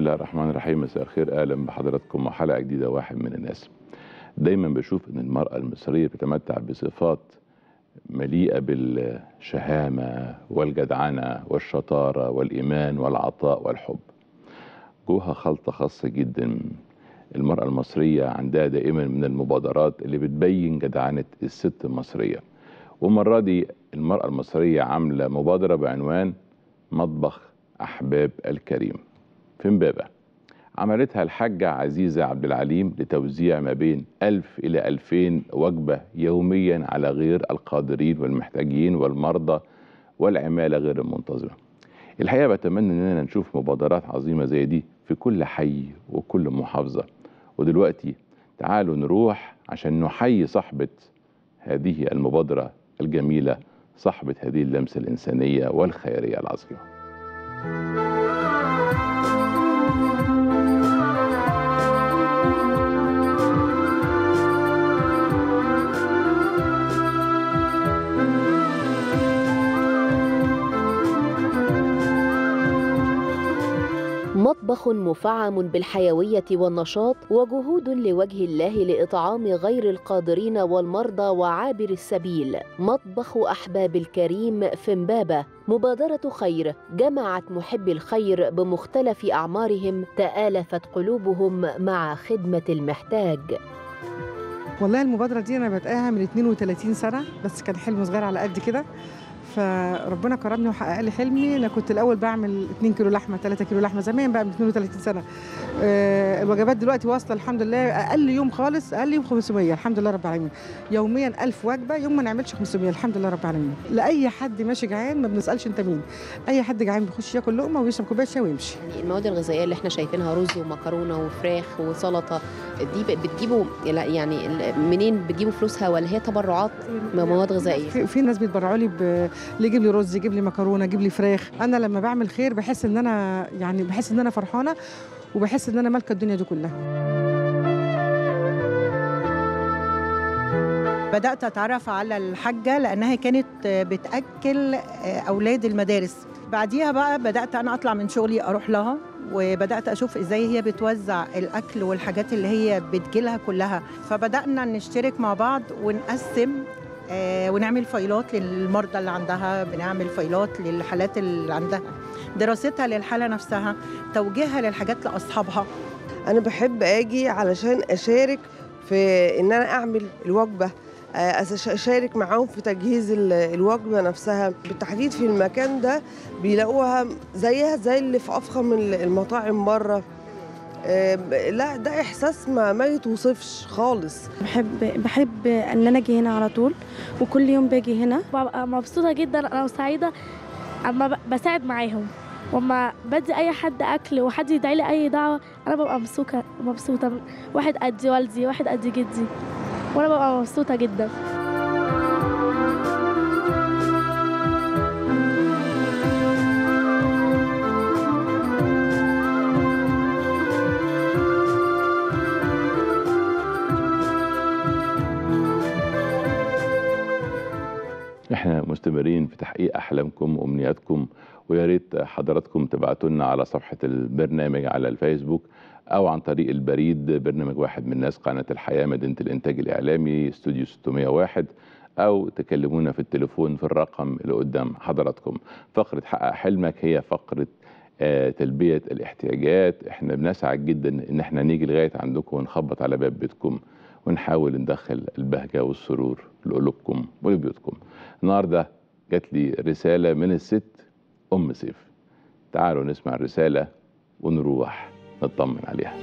الله الرحمن الرحيم مساء الخير اهلا بحضراتكم وحلقه جديده واحد من الناس دايما بشوف ان المراه المصريه بتتمتع بصفات مليئه بالشهامه والجدعنه والشطاره والايمان والعطاء والحب جوها خلطه خاصه جدا المراه المصريه عندها دائما من المبادرات اللي بتبين جدعنه الست المصريه والمره دي المراه المصريه عامله مبادره بعنوان مطبخ احباب الكريم في امبابة عملتها الحاجة عزيزة عبد العليم لتوزيع ما بين ألف إلى ألفين وجبة يوميا على غير القادرين والمحتاجين والمرضى والعمالة غير المنتظمة الحقيقة بتمنى أننا نشوف مبادرات عظيمة زي دي في كل حي وكل محافظة ودلوقتي تعالوا نروح عشان نحيي صاحبة هذه المبادرة الجميلة صاحبة هذه اللمسة الإنسانية والخيرية العظيمة مطبخ مفعم بالحيوية والنشاط وجهود لوجه الله لإطعام غير القادرين والمرضى وعابر السبيل مطبخ أحباب الكريم في امبابة مبادرة خير جمعت محبي الخير بمختلف أعمارهم تآلفت قلوبهم مع خدمة المحتاج والله المبادرة دي أنا بادئاها من 32 سنة بس كان حلم صغير على قد كده فربنا كرمني وحقق لي حلمي انا كنت الاول بعمل 2 كيلو لحمه 3 كيلو لحمه زمان بقى من 32 سنه أه الوجبات دلوقتي واصله الحمد لله اقل يوم خالص اقل يوم 500 الحمد لله رب العالمين يوميا 1000 وجبه يوم ما نعملش 500 الحمد لله رب العالمين لاي حد ماشي جعان ما بنسالش انت مين اي حد جعان بيخش ياكل لقمه ويشرب كوبايه شاي ويمشي يعني المواد الغذائيه اللي احنا شايفينها رز ومكرونه وفراخ وسلطه دي بتجيبوا يعني منين بتجيبوا فلوسها ولا هي تبرعات مواد غذائيه في, في ناس بيتبرعوا لي ب... اللي يجيب لي رز يجيب لي مكرونه يجيب لي فراخ انا لما بعمل خير بحس ان انا يعني بحس ان انا فرحانه وبحس ان انا مالكه الدنيا دي كلها بدات اتعرف على الحاجه لانها كانت بتاكل اولاد المدارس بعديها بقى بدات انا اطلع من شغلي اروح لها وبدات اشوف ازاي هي بتوزع الاكل والحاجات اللي هي بتجيلها كلها فبدانا نشترك مع بعض ونقسم آه ونعمل فايلات للمرضى اللي عندها بنعمل فايلات للحالات اللي عندها دراستها للحاله نفسها توجيهها للحاجات لاصحابها انا بحب اجي علشان اشارك في ان انا اعمل الوجبه اشارك معاهم في تجهيز الوجبه نفسها بالتحديد في المكان ده بيلاقوها زيها زي اللي في افخم المطاعم بره لا ده احساس ما ما يتوصفش خالص بحب بحب ان انا اجي هنا على طول وكل يوم باجي هنا ببقى مبسوطه جدا انا وسعيده اما بساعد معاهم واما بدي اي حد اكل وحد يدعي لي اي دعوه انا ببقى مبسوطه مبسوطه واحد قد والدي واحد قد جدي وانا ببقى مبسوطه جدا احنا مستمرين في تحقيق احلامكم وامنياتكم ويا ريت حضراتكم تبعتوا لنا على صفحه البرنامج على الفيسبوك او عن طريق البريد برنامج واحد من الناس قناه الحياه مدينه الانتاج الاعلامي استوديو 601 او تكلمونا في التليفون في الرقم اللي قدام حضراتكم فقره حقق حلمك هي فقره آه تلبيه الاحتياجات احنا بنسعد جدا ان احنا نيجي لغايه عندكم ونخبط على باب بيتكم ونحاول ندخل البهجه والسرور لقلوبكم ولبيوتكم النهارده جات لي رساله من الست ام سيف تعالوا نسمع الرساله ونروح نطمن عليها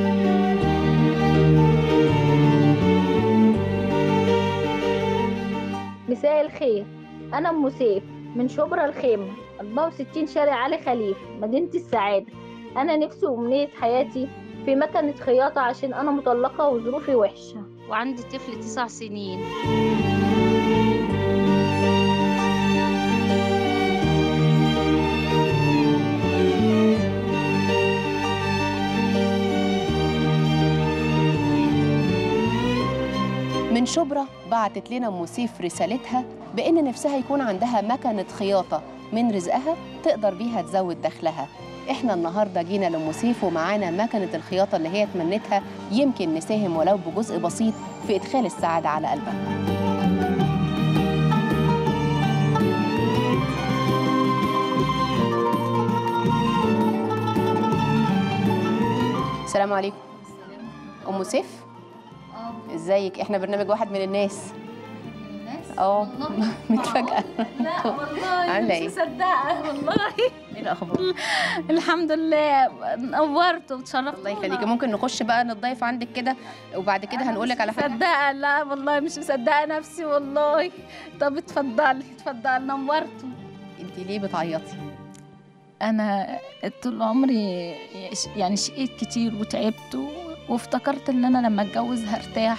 مساء الخير أنا أم سيف من شبرا الخيمة 64 شارع علي خليف مدينة السعادة أنا نفسي وأمنية حياتي في مكنة خياطة عشان أنا مطلقة وظروفي وحشة وعندي طفل تسع سنين من شبرا بعتت لنا ام سيف رسالتها بان نفسها يكون عندها مكنه خياطه من رزقها تقدر بيها تزود دخلها احنا النهارده جينا لام سيف ومعانا مكنه الخياطه اللي هي تمنتها يمكن نساهم ولو بجزء بسيط في ادخال السعاده على قلبها السلام عليكم ام سيف ازيك احنا برنامج واحد من الناس اه متفاجئه لا والله عاملة إيه؟ مش مصدقة والله ايه الاخبار الحمد لله نورت وتشرفت الله يخليكي ممكن نخش بقى نتضيف عندك كده وبعد كده هنقول لك على حاجه مصدقة لا والله مش مصدقة نفسي والله طب اتفضلي اتفضلي نورتوا انت ليه بتعيطي انا طول عمري يعني شقيت كتير وتعبت و- وافتكرت ان انا لما اتجوز هرتاح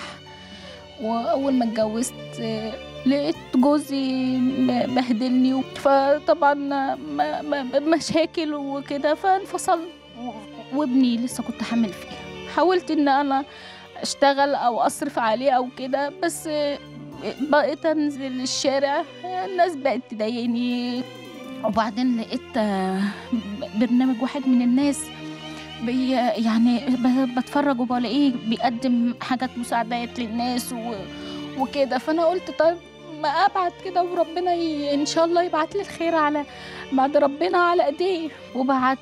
واول ما اتجوزت آه، لقيت جوزي م- بهدلني فطبعا ما- ما- مشاكل وكده فانفصلنا و- وابني لسه كنت حامل فيه حاولت ان انا اشتغل او اصرف عليه او كده بس آه، بقيت انزل الشارع الناس بقت تضايقني وبعدين لقيت آه، برنامج واحد من الناس بي يعني ب- بتفرج وبلاقيه بيقدم حاجات مساعدات للناس و وكده فانا قلت طيب ما ابعت كده وربنا ي... ان شاء الله يبعت لي الخير على بعد ربنا على ايديه وبعت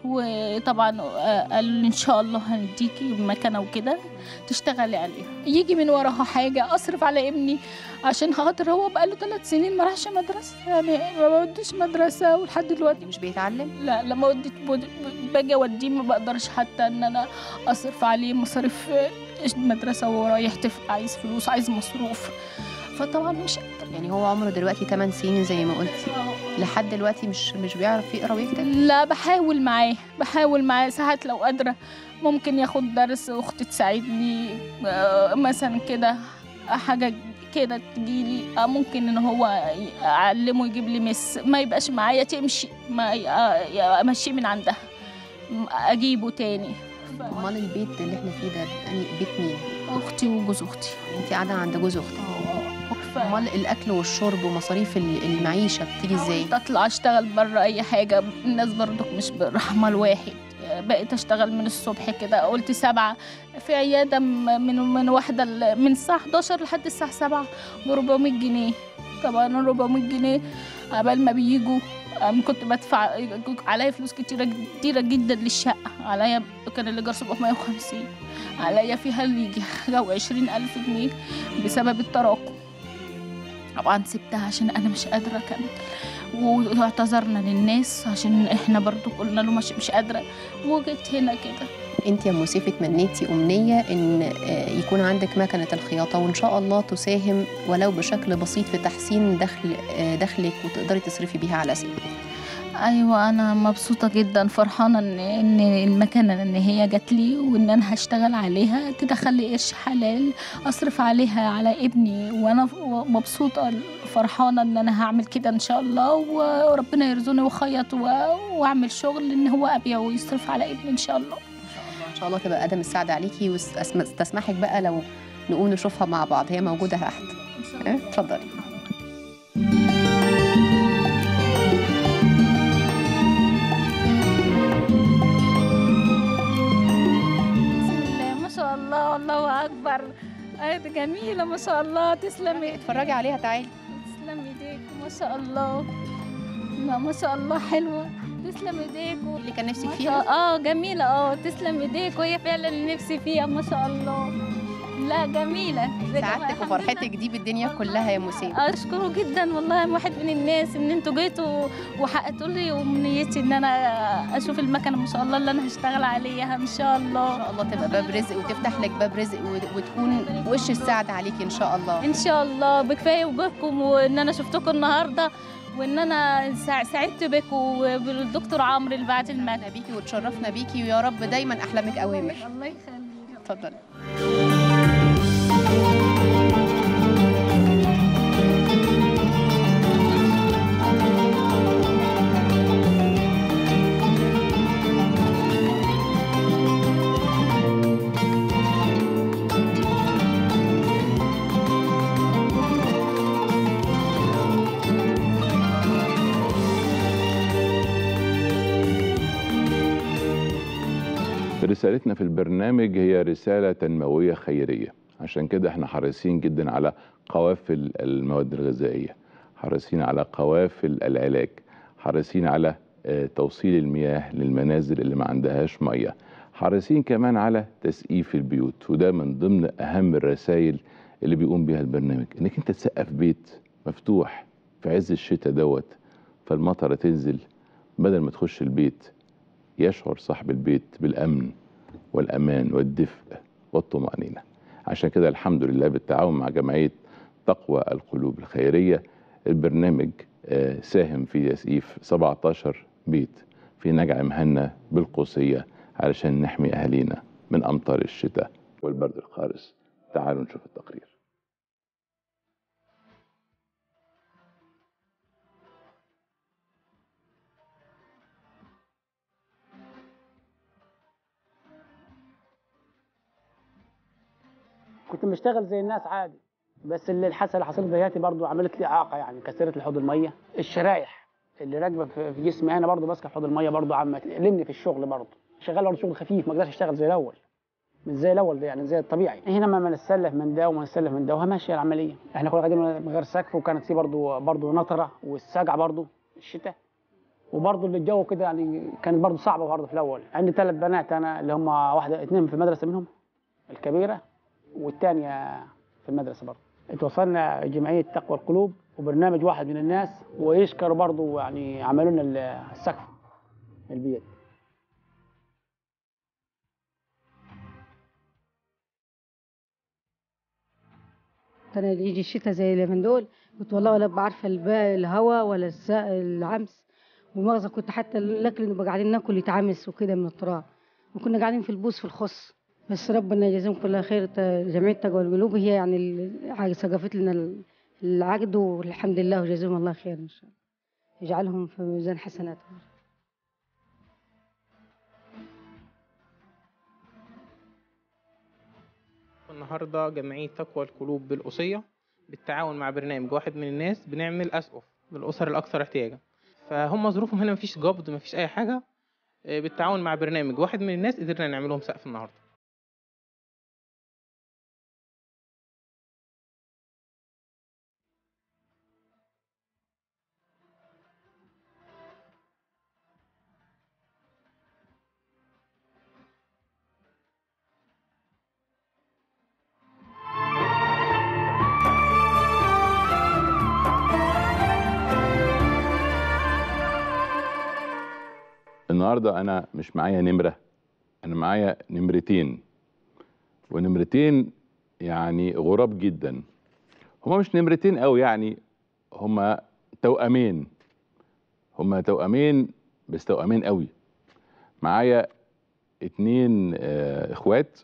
وطبعا آه، قال لي ان شاء الله هنديكي مكانه وكده تشتغلي عليها يجي من وراها حاجه اصرف على ابني عشان خاطر هو بقاله ثلاث سنين ما راحش مدرسه يعني ما وديش مدرسه ولحد دلوقتي مش بيتعلم لا لما وديت بود- باجي اوديه ما بقدرش حتى ان انا اصرف عليه مصاريف المدرسه وهو رايح طفل عايز فلوس عايز مصروف فطبعا مش قادرة. يعني هو عمره دلوقتي 8 سنين زي ما قلتي لحد دلوقتي مش مش بيعرف يقرا ويكتب لا بحاول معاه بحاول معاه ساعات لو قادرة ممكن ياخد درس أختي تساعدني آه، مثلا كده حاجة كده تجيلي آه، ممكن ان هو اعلمه يجيب لي مس ما يبقاش معايا تمشي ما ي- آه، امشيه من عندها م- اجيبه تاني امال البيت اللي احنا فيه ده يعني بيت مين اختي وجوز اختي انت قاعده عند جوز اختك امال الاكل والشرب ومصاريف ال- المعيشه بتيجي ازاي حاولت اطلع اشتغل بره اي حاجه الناس برضك مش بالرحمه الواحد بقيت اشتغل من الصبح كده قلت سبعة في عيادة م- من من واحدة ل- من الساعة 11 لحد الساعة 7 ب 400 جنيه طبعا ال 400 جنيه قبل ما بيجوا أم كنت بدفع عليا فلوس كتيرة كتيرة جدا للشقة عليا كان الإيجار 750 عليا فيها اللي يجي حاجة وعشرين ألف جنيه بسبب التراكم طبعا سبتها عشان انا مش قادره اكمل واعتذرنا للناس عشان احنا برضو قلنا له مش, مش قادره وجيت هنا كده انت يا ام سيف تمنيتي امنيه ان آه، يكون عندك مكنه الخياطه وان شاء الله تساهم ولو بشكل بسيط في تحسين دخل آه، دخلك وتقدري تصرفي بيها على سنين ايوه انا مبسوطه جدا فرحانه ان ان المكنه ان هي جات لي وان انا هشتغل عليها تدخل لي قرش حلال اصرف عليها على ابني وانا مبسوطه فرحانه ان انا هعمل كده ان شاء الله وربنا يرزقني واخيط و- واعمل شغل ان هو ابيع ويصرف على ابني ان شاء الله ان شاء الله تبقى قدم السعد عليكي وتسمحك بقى لو نقوم نشوفها مع بعض هي موجوده تحت آه، اتفضلي بسم الله ما شاء الله الله اكبر آية جميله ما شاء الله تسلمي اتفرجي عليها تعالي تسلم ايديك ما شاء الله لا ما شاء الله حلوه تسلم ايديك و... اللي كان نفسك ما فيها شاء- اه جميله اه تسلم ايديك وهي فعلا اللي نفسي فيها ما شاء الله لا جميله سعادتك وفرحتك دي بالدنيا كلها يا مسيب اشكره جدا والله واحد من الناس ان انتوا جيتوا وحققتوا لي امنيتي ان انا اشوف المكنه ما شاء الله اللي انا هشتغل عليها ان شاء الله ان شاء الله تبقى باب رزق وتفتح لك باب رزق وت- وتكون وش السعد عليكي ان شاء الله ان شاء الله بكفايه وجودكم وان انا شفتكم النهارده وان انا سع- سعدت بكم وبالدكتور عمرو اللي بعت المكنه بيكي وتشرفنا بيكي ويا رب دايما احلامك اوامر الله يخليك اتفضلي رسالتنا في البرنامج هي رسالة تنموية خيرية عشان كده احنا حريصين جدا على قوافل المواد الغذائية حريصين على قوافل العلاج حريصين على آه، توصيل المياه للمنازل اللي ما عندهاش مية حريصين كمان على تسقيف البيوت وده من ضمن أهم الرسائل اللي بيقوم بيها البرنامج انك انت تسقف بيت مفتوح في عز الشتاء دوت فالمطره تنزل بدل ما تخش البيت يشعر صاحب البيت بالامن والامان والدفء والطمانينه عشان كده الحمد لله بالتعاون مع جمعيه تقوى القلوب الخيريه البرنامج آه، ساهم في تسقيف 17 بيت في نجع مهنا بالقوسيه علشان نحمي اهالينا من امطار الشتاء والبرد القارس تعالوا نشوف التقرير كنت بشتغل زي الناس عادي بس اللي الحادثه اللي حصلت دياتي برضو عملت لي اعاقه يعني كسرت لي حوض الميه الشرايح اللي راكبه في في جسمي انا برضو ماسكه حوض الميه برضو عم تألمني في الشغل برضو شغال برضو شغل خفيف ما اقدرش اشتغل زي الاول مش زي الاول ده يعني زي الطبيعي هنا ما نسلف من ده وما نسلف من ده وها ماشيه العمليه احنا كنا قاعدين من غير سقف وكانت في برضو برضو نطره والسجع برضو الشتاء وبرضه اللي الجو كده يعني كانت برضه صعبه برضه في الاول عندي ثلاث بنات انا اللي هم واحده اثنين في المدرسه منهم الكبيره والثانيه في المدرسه برضه اتوصلنا جمعيه تقوى القلوب وبرنامج واحد من الناس ويشكروا برضه يعني عملوا لنا السقف البيت انا اللي يجي الشتاء زي اللي من دول كنت والله ولا بعرف الهواء ولا الس- العمس ومؤاخذة كنت حتى الاكل اللي نبقى قاعدين ناكل يتعمس وكده من التراب وكنا قاعدين في البوس في الخص بس ربنا يجازيهم كل خير ت- جمعية تقوى القلوب هي يعني اللي سقفت لنا ال- العقد والحمد لله وجزاهم الله خير ان شاء الله يجعلهم في ميزان حسناتهم النهارده جمعية تقوى القلوب بالقصية بالتعاون مع برنامج واحد من الناس بنعمل أسقف للأسر الأكثر احتياجا فهم ظروفهم هنا مفيش قبض مفيش أي حاجة آه، بالتعاون مع برنامج واحد من الناس قدرنا نعمل لهم سقف النهارده النهارده انا مش معايا نمره انا معايا نمرتين ونمرتين يعني غراب جدا هما مش نمرتين قوي يعني هما توأمين هما توأمين بس توأمين قوي معايا اتنين آه اخوات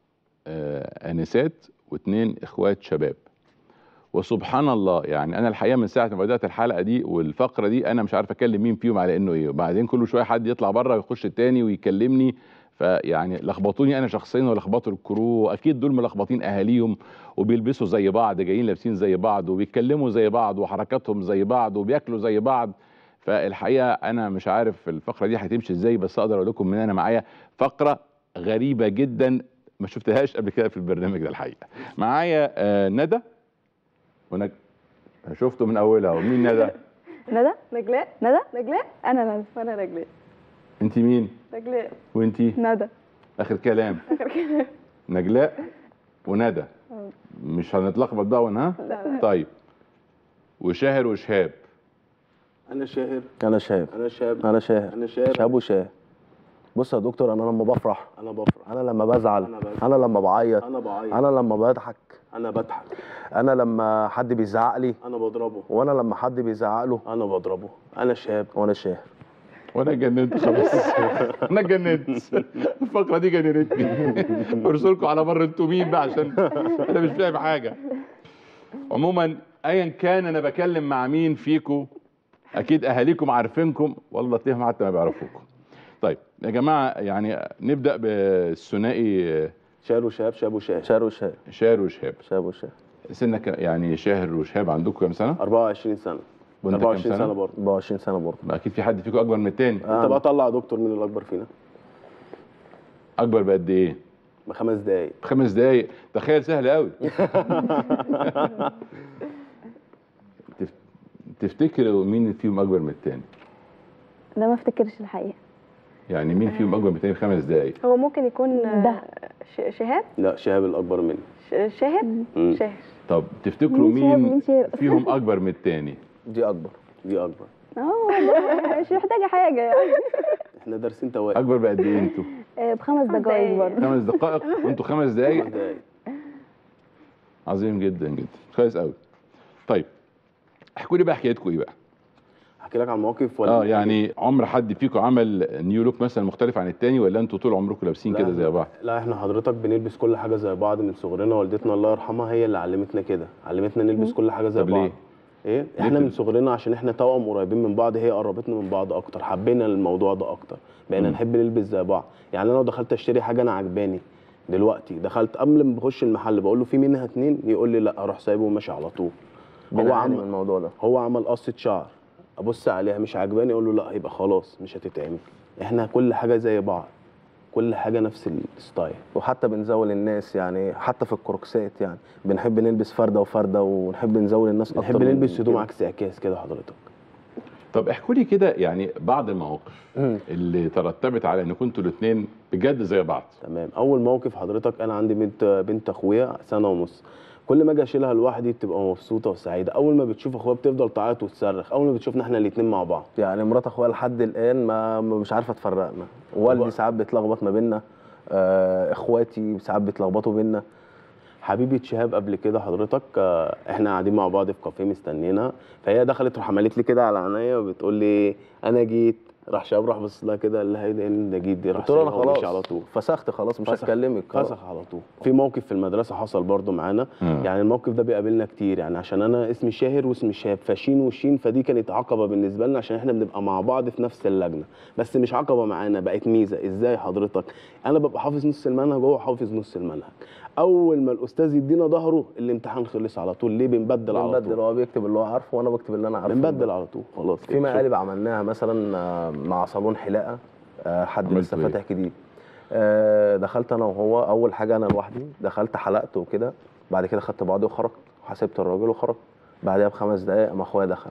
آه انسات واتنين اخوات شباب وسبحان الله يعني انا الحقيقه من ساعه ما بدات الحلقه دي والفقره دي انا مش عارف اكلم مين فيهم على انه ايه وبعدين كل شويه حد يطلع بره ويخش التاني ويكلمني فيعني لخبطوني انا شخصيا ولخبطوا الكرو واكيد دول ملخبطين اهاليهم وبيلبسوا زي بعض جايين لابسين زي بعض وبيتكلموا زي بعض وحركاتهم زي بعض وبياكلوا زي بعض فالحقيقه انا مش عارف الفقره دي هتمشي ازاي بس اقدر اقول لكم ان انا معايا فقره غريبه جدا ما شفتهاش قبل كده في البرنامج ده الحقيقه معايا آه ندى ونج... شفته من اولها ومين ندى ندى نجلاء ندى نجلاء انا ندى وانا نجلاء انت مين نجلاء وانت ندى اخر كلام اخر كلام نجلاء وندى مش هنتلخبط بقى ها لا. طيب وشاهر وشهاب انا شاهر انا شاب انا شاب انا شاهر انا شاب شاب وشاه بص يا دكتور انا لما بفرح انا بفرح انا لما بزعل أنا بزعل. انا لما بعيط انا بعيط انا لما بضحك انا بضحك انا لما حد بيزعق لي انا بضربه وانا لما حد بيزعق له انا بضربه انا شاب وانا شاهر وانا اتجننت خلاص انا اتجننت الفقره دي جننتني ارسلكم على مر انتوا مين بقى عشان انا مش فاهم حاجه عموما ايا كان انا بكلم مع مين فيكم اكيد اهاليكم عارفينكم والله تلاقيهم حتى ما بيعرفوكم طيب يا جماعه يعني نبدا بالثنائي شاهر وشهاب شاب وشاهر شاهر وشهاب شاهر وشهاب شاب وشهاب سنك يعني شاهر وشهاب عندكم كام سنه 24 سنه وانت كام 24 سنه برضه 24 سنه برضه ما اكيد في حد فيكم اكبر من التاني انت بقى طلع يا دكتور مين الاكبر فينا اكبر بقد ايه بخمس دقايق خمس دقايق تخيل سهل قوي تف- تفتكروا مين فيهم اكبر من التاني ده ما افتكرش الحقيقه يعني مين فيهم اكبر من التاني بخمس دقايق هو ممكن يكون ده شهاب لا شهاب الاكبر مني ش- شاهد مم. شاهد طب تفتكروا مين شهاب مين ومين شهاب؟ فيهم اكبر من التاني دي اكبر دي اكبر اه مش محتاجه حاجه يعني احنا دارسين توائم اكبر بقد ايه انتوا آه، بخمس دقايق برضه خمس دقائق وانتوا خمس دقايق خمس دقايق عظيم جدا جدا كويس قوي طيب احكوا لي بقى حكايتكم ايه بقى احكي لك عن مواقف ولا اه يعني عمر حد فيكم عمل نيو لوك مثلا مختلف عن التاني ولا انتوا طول عمركم لابسين لا، كده زي بعض لا احنا حضرتك بنلبس كل حاجه زي بعض من صغرنا والدتنا الله يرحمها هي اللي علمتنا كده علمتنا نلبس كل حاجه زي طب بعض ليه؟ ايه ليه احنا كده؟ من صغرنا عشان احنا توأم قريبين من بعض هي قربتنا من بعض اكتر حبينا الموضوع ده اكتر بقينا مم. نحب نلبس زي بعض يعني انا لو دخلت اشتري حاجه انا عجباني دلوقتي دخلت قبل ما بخش المحل بقول له في منها اتنين يقول لي لا اروح سايبه وماشي على طول هو بنعاني من عمل الموضوع ده هو عمل قصه شعر ابص عليها مش عجباني اقول له لا يبقى خلاص مش هتتعمل احنا كل حاجه زي بعض كل حاجه نفس الستايل وحتى بنزول الناس يعني حتى في الكروكسات يعني بنحب نلبس فرده وفرده ونحب نزول الناس اكتر نحب من نلبس هدوم كده. عكس عكاس كده حضرتك طب احكوا لي كده يعني بعض المواقف اللي ترتبت على ان كنتوا الاثنين بجد زي بعض تمام اول موقف حضرتك انا عندي بنت بنت اخويا سنه ونص كل ما اجي اشيلها لوحدي بتبقى مبسوطه وسعيده اول ما بتشوف اخويا بتفضل تعيط وتصرخ اول ما بتشوفنا احنا الاثنين مع بعض يعني مرات اخويا لحد الان ما ما- مش عارفه تفرقنا والدي ساعات بيتلخبط ما بيننا آه اخواتي ساعات بيتلخبطوا بينا حبيبه شهاب قبل كده حضرتك آه، احنا قاعدين مع بعض في كافيه مستنينا فهي دخلت راح عملت لي كده على عينيا وبتقول لي انا جيت راح شهاب راح بص لها كده قال لها ايه ده إيه ده جيت دي راح قلت له انا سايبها ومشي خلاص على طول فسخت خلاص مش فسخ- هكلمك خلاص. فسخ على طول في موقف في المدرسه حصل برضو معانا مم. يعني الموقف ده بيقابلنا كتير يعني عشان انا اسمي شاهر واسمي شهاب فشين وشين فدي كانت عقبه بالنسبه لنا عشان احنا بنبقى مع بعض في نفس اللجنه بس مش عقبه معانا بقت ميزه ازاي حضرتك انا ببقى حافظ نص المنهج وهو حافظ نص المنهج اول ما الاستاذ يدينا ظهره الامتحان خلص على طول ليه بنبدل على بنبدل طول هو بيكتب اللي هو عارفه وانا بكتب اللي انا عارفه بنبدل على طول خلاص في كده. مقالب عملناها مثلا آه، مع صالون حلاقه آه، حد عملتوا لسه إيه؟ فاتح جديد آه، دخلت انا وهو اول حاجه انا لوحدي دخلت حلقت وكده بعد كده خدت بعضي وخرجت حاسبت الراجل وخرجت بعدها بخمس دقايق قام اخويا دخل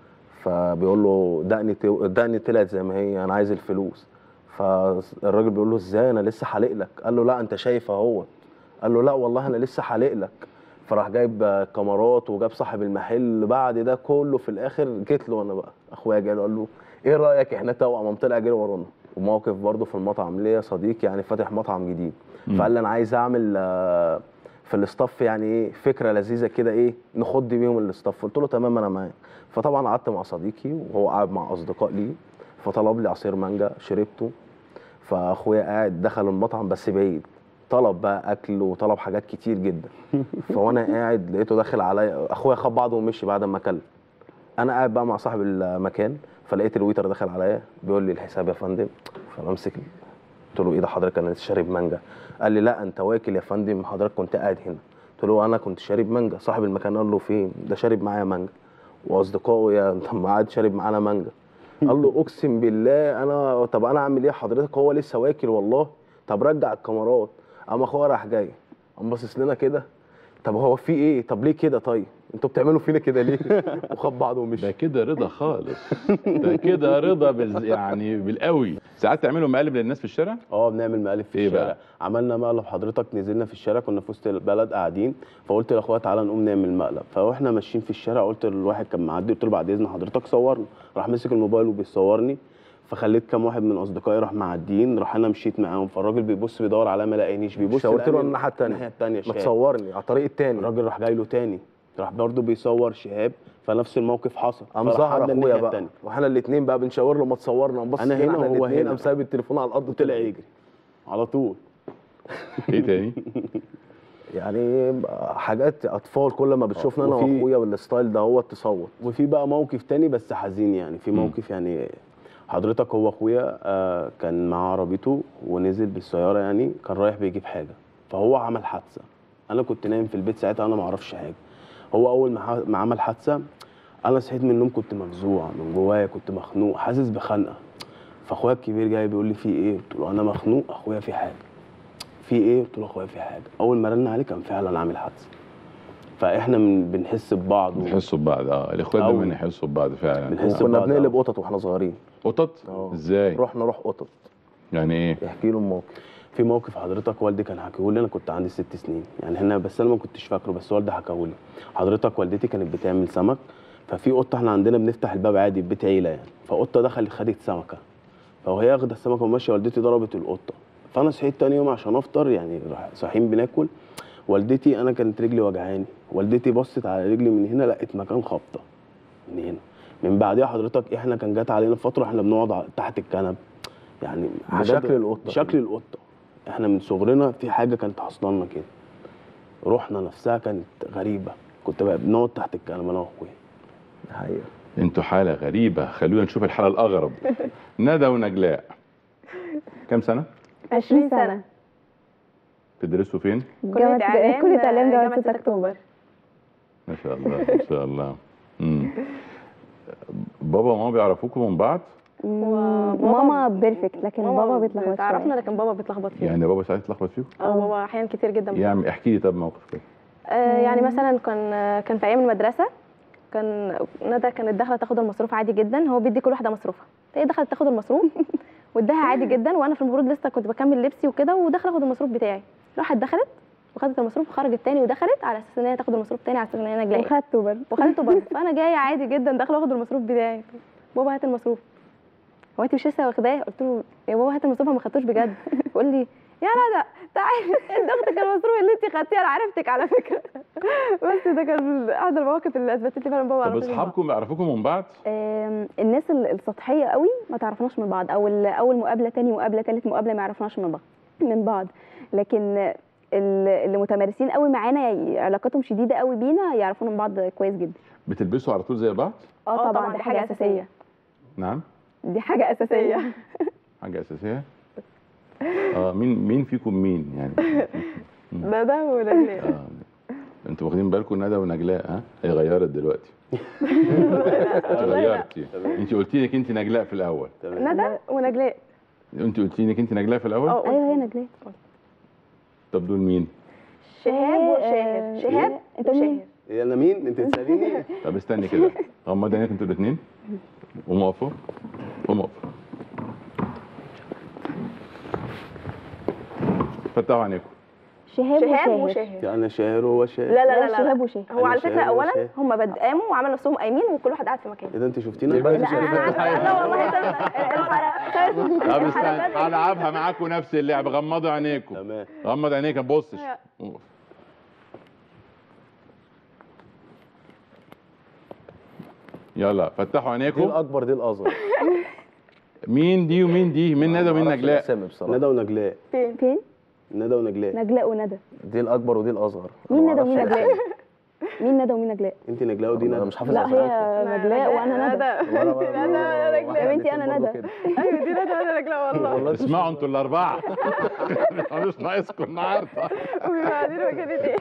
فبيقول له دقني تو- دقني طلعت زي ما هي انا عايز الفلوس فالراجل بيقول له ازاي انا لسه حالق لك قال له لا انت شايف اهوت قال له لا والله انا لسه حالق لك فراح جايب آه، كاميرات وجاب صاحب المحل بعد ده كله في الاخر جيت له انا بقى اخويا جاي له قال له ايه رايك احنا توأم قام طلع جري ورانا وموقف برضه في المطعم ليا صديق يعني فاتح مطعم جديد مم. فقال لي انا عايز اعمل آه، في الاستاف يعني ايه فكره لذيذه كده ايه نخض بيهم الاستاف قلت له تمام انا معاك فطبعا قعدت مع صديقي وهو قاعد مع اصدقاء ليه فطلب لي عصير مانجا شربته فاخويا قاعد دخل المطعم بس بعيد طلب بقى اكل وطلب حاجات كتير جدا فوانا قاعد لقيته داخل عليا اخويا خد بعضه ومشي بعد ما اكل انا قاعد بقى مع صاحب المكان فلقيت الويتر دخل عليا بيقول لي الحساب يا فندم فبمسك قلت له ايه ده حضرتك انا لسه شارب مانجا قال لي لا انت واكل يا فندم حضرتك كنت قاعد هنا قلت له انا كنت شارب مانجا صاحب المكان قال له فين ده شارب معايا مانجا واصدقائه يا انت ما قاعد شارب معانا مانجا قال له اقسم بالله انا طب انا اعمل ايه حضرتك هو لسه واكل والله طب رجع الكاميرات قام اخويا راح جاي قام باصص لنا كده طب هو في ايه طب ليه كده طيب انتوا بتعملوا فينا كده ليه وخد بعضه ومشي ده كده رضا خالص ده كده رضا بال... يعني بالقوي ساعات تعملوا مقالب للناس في الشارع اه بنعمل مقالب في إيه الشارع بقى؟ عملنا مقلب حضرتك نزلنا في الشارع كنا في وسط البلد قاعدين فقلت لاخويا تعالى نقوم نعمل مقلب فاحنا ماشيين في الشارع قلت للواحد كان معدي قلت له بعد اذن حضرتك صورنا راح مسك الموبايل وبيصورني فخليت كام واحد من اصدقائي راح معديين راح انا مشيت معاهم فالراجل بيبص بيدور عليا ما لقانيش بيبص شاورت له لقاني الناحيه الثانيه الناحيه الثانيه ما شهاب تصورني على الطريق الثاني الراجل راح جاي له تاني راح برضه بيصور شهاب فنفس الموقف حصل قام فراح ظهر عدى اخويا الناحية بقى التانية. واحنا الاثنين بقى بنشاور له ما تصورنا نبص أنا فينا هنا احنا وهو الاتنين، هنا. قام سايب التليفون على الارض طلع يجري على طول ايه تاني يعني حاجات اطفال كل ما بتشوفنا انا وفي- واخويا بالستايل ده هو تصوت وفي بقى موقف تاني بس حزين يعني في موقف يعني حضرتك هو اخويا آه، كان معاه عربيته ونزل بالسياره يعني كان رايح بيجيب حاجه فهو عمل حادثه انا كنت نايم في البيت ساعتها انا ما اعرفش حاجه هو اول ما ح- ما عمل حادثه انا صحيت من النوم كنت مفزوع من جوايا كنت مخنوق حاسس بخنقه فاخويا الكبير جاي بيقول لي في ايه قلت له انا مخنوق اخويا في حاجه في ايه قلت له اخويا في حاجه اول ما رن عليه كان فعلا عامل حادثه فاحنا من بنحس ببعض و... بيحسوا ببعض اه الاخوات أوي. دايما يحسوا ببعض فعلا بنحس آه. كنا ببعض بنقلب أوي. قطط واحنا صغيرين قطط ازاي رحنا نروح قطط يعني ايه احكي له الموقف في موقف حضرتك والدي كان حكيه لي انا كنت عندي ست سنين يعني هنا بس انا ما كنتش فاكره بس والدي حكاه لي حضرتك والدتي كانت بتعمل سمك ففي قطه احنا عندنا بنفتح الباب عادي في بيت عيله يعني فقطه دخلت خدت سمكه فوهي واخده السمكه وماشيه والدتي ضربت القطه فانا صحيت تاني يوم عشان افطر يعني راح- صاحيين بناكل والدتي انا كانت رجلي وجعاني والدتي بصت على رجلي من هنا لقيت مكان خبطه من هنا من بعدها حضرتك احنا كان جات علينا فتره احنا بنقعد على- تحت الكنب يعني حاجات- بشكل القطة بشكل القطه احنا من صغرنا في حاجه كانت حصلنا كده روحنا نفسها كانت غريبه كنت بقى بنقعد تحت الكنب انا واخويا حقيقه انتوا حاله غريبه خلونا نشوف الحاله الاغرب ندى ونجلاء كم سنه 20 سنة تدرسوا فين جامعة كلية إعلام جامعة 6 أكتوبر ما شاء الله ما شاء الله امم بابا وماما بيعرفوكم من بعض ماما بيرفكت لكن بابا بيتلخبط تعرفنا شوية. لكن بابا بيتلخبط فيه يعني بابا ساعات يتلخبط فيكم اه بابا احيانا كتير جدا يعني احكي لي طب موقف كده آه يعني مثلا كان كان في ايام المدرسه كان ندى كانت داخله تاخد المصروف عادي جدا هو بيدي كل واحده مصروفها فهي دخلت تاخد المصروف واداها عادي جدا وانا في المفروض لسه كنت بكمل لبسي وكده وداخله اخد المصروف بتاعي راحت دخلت وخدت المصروف وخرجت تاني ودخلت على اساس ان هي تاخد المصروف تاني على اساس ان هي نجلاء وخدته برضه وخدته برضه فانا جايه عادي جدا داخله اخد المصروف بتاعي بابا هات المصروف هو انت مش لسه واخداه قلت له يا بابا هات المصروف أنا ما خدتوش بجد يقول لي يا ندى تعالي ادي اختك المصروف اللي انت خدتيه انا عرفتك على فكره بس ده كان احد المواقف اللي اثبتت لي فعلا بابا طب عرفني اصحابكم بيعرفوكم من بعض آم، الناس ال- السطحيه قوي ما تعرفناش من بعض او ال- اول مقابله تاني مقابله تالت مقابله ما يعرفناش من بعض من بعض لكن ال- اللي متمارسين قوي معانا ي- علاقتهم شديده قوي بينا يعرفونا من بعض كويس جدا بتلبسوا على طول زي بعض اه طبعا, دي حاجه اساسيه نعم دي حاجه اساسيه حاجه اساسيه اه مين مين فيكم مين يعني ندى ونجلاء اه انتوا واخدين بالكم ندى ونجلاء ها هي غيرت دلوقتي انت غيرتي انت قلتي لك انت نجلاء في الاول ندى ونجلاء انت قلتي لك انت نجلاء في الاول اه ايوه هي نجلاء طب دول مين شهاب وشاهر شهاب انت مين إيه انا مين انت تساليني طب استني كده غمضي عينيك انتوا الاثنين قوموا اقفوا قوموا اقفوا فتحوا عينيكم شهاب, شهاب وشاهر وشاهر انا شاهر وهو شاهر لا لا لا, لا، لا, شهاب لا. وشاهر. هو على أنا فكره شهاب اولا وشاهر. هم بد قاموا وعملوا نفسهم قايمين وكل واحد قاعد في مكانه ايه ده انت شفتينا يبقى انت لا انا عارفه لا والله ده طب استنى هلعبها معاكم نفس اللعبه غمضوا عينيكم تمام غمض عينيك ما تبصش يلا فتحوا دي عينيكم الاكبر دي الاصغر مين دي ومين دي مين ندى ومين معرفش نجلاء الأسامي بصراحه ندى ونجلاء فين فين ندى ونجلاء نجلاء وندى دي الاكبر ودي الاصغر مين أنا ندى ومين معرفش نجلاء مين ندى ومين نجلاء انت نجلاء ودي انا ندى مش حافظ لا أسامي. هي نجلاء وانا ندى ولا- ولا- ولا- ندى يا بنتي انا برضه ندى كده. ايوه دي ندى وانا نجلاء والله والله أنتوا اسمعوا انتوا الاربعه مش ناقصكم النهارده وبيبقى قاعدين مكان ايه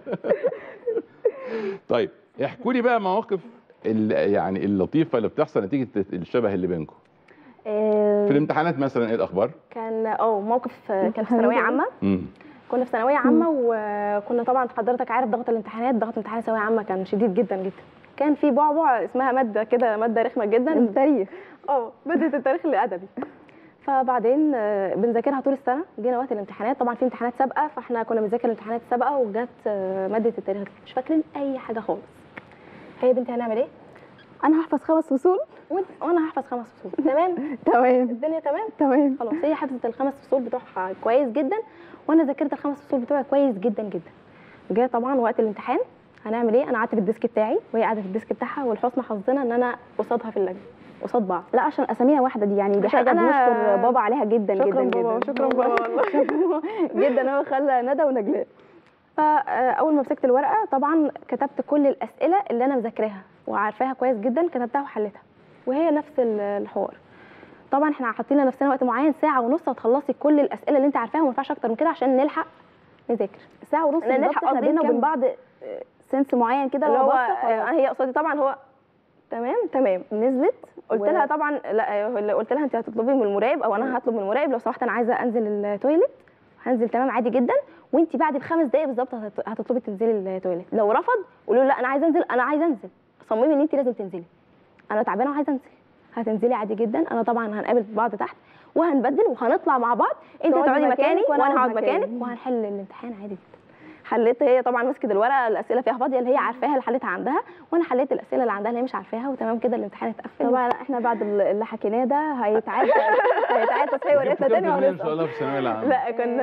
طيب احكوا لي بقى مواقف ال- يعني اللطيفه اللي بتحصل نتيجه الشبه اللي بينكم في الامتحانات مثلا ايه الاخبار كان اه موقف كان في ثانويه عامه امم كنا في ثانويه عامه وكنا طبعا حضرتك عارف ضغط الامتحانات ضغط امتحان ثانويه عامه كان شديد جدا جدا كان في بعبع اسمها ماده كده ماده رخمه جدا التاريخ اه ماده التاريخ الادبي فبعدين آه، بنذاكرها طول السنه جينا وقت الامتحانات طبعا في امتحانات سابقه فاحنا كنا بنذاكر الامتحانات السابقه وجت آه، ماده التاريخ دي. مش فاكرين اي حاجه خالص هي يا بنتي هنعمل ايه انا هحفظ خمس فصول وإنت- وانا هحفظ خمس فصول تمام تمام الدنيا تمام تمام خلاص هي حفظت الخمس فصول بتوعها كويس جدا وانا ذاكرت الخمس فصول بتوعي كويس جدا جدا جه طبعا وقت الامتحان هنعمل ايه انا قعدت في الديسك بتاعي وهي قاعده في الديسك بتاعها ولحسن حظنا ان انا قصادها في اللجنه قصاد بعض لا عشان اساميها واحده دي يعني دي عشان حاجه أنا- بنشكر بابا عليها جدا شكراً جدا بابا، جدا شكراً بابا والله. جدا هو خلى ندى ونجلاء فاول ما مسكت الورقه طبعا كتبت كل الاسئله اللي انا مذاكراها وعارفاها كويس جدا كتبتها وحلتها وهي نفس ال- الحوار طبعا احنا حاطين لنفسنا وقت معين ساعه ونص هتخلصي كل الاسئله اللي انت عارفاها وما ينفعش اكتر من كده عشان نلحق نذاكر ساعه ونص لا، بالظبط نلحق احنا قصدي بينا وبين نكمل. بعض آه، سنس معين كده اللي لو هو بص خلاص. آه، هي قصادي طبعا هو تمام تمام نزلت قلت و- لها طبعا لا آه، قلت لها انت هتطلبي من المراقب او انا هطلب من المراقب لو سمحت انا عايزه انزل التويليت هنزل تمام عادي جدا وانت بعد بخمس دقايق بالظبط هتط- هتطلبي تنزلي التواليت لو رفض قولوا له لا انا عايزه انزل انا عايزه انزل صممي ان انت لازم تنزلي انا تعبانه وعايزه انزل هتنزلي عادي جدا انا طبعا هنقابل بعض تحت وهنبدل وهنطلع مع بعض انت تقعدي تقعدي مكانك مكانك وأنا وانا أقعد هقعد مكاني. مكانك وهنحل الامتحان عادي جدا حليت هي طبعا مسكت الورقه الاسئله فيها فاضيه اللي هي عارفاها اللي حليتها عندها وانا حليت الاسئله اللي عندها اللي هي مش عارفاها وتمام كده الامتحان اتقفل طبعا احنا بعد اللي حكيناه ده هيتعاد هيتعاد تصحيح ورقتنا جبت كام تاني في المية ان شاء وهنسقط الله في الثانويه العامه لا كان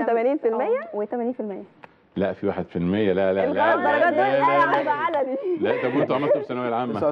81% و80% لا في 1% لا لا لا الخمس لا درجات دول لا لا لا. هيبقى علني لا طب وانتوا عملتوا في الثانويه العامه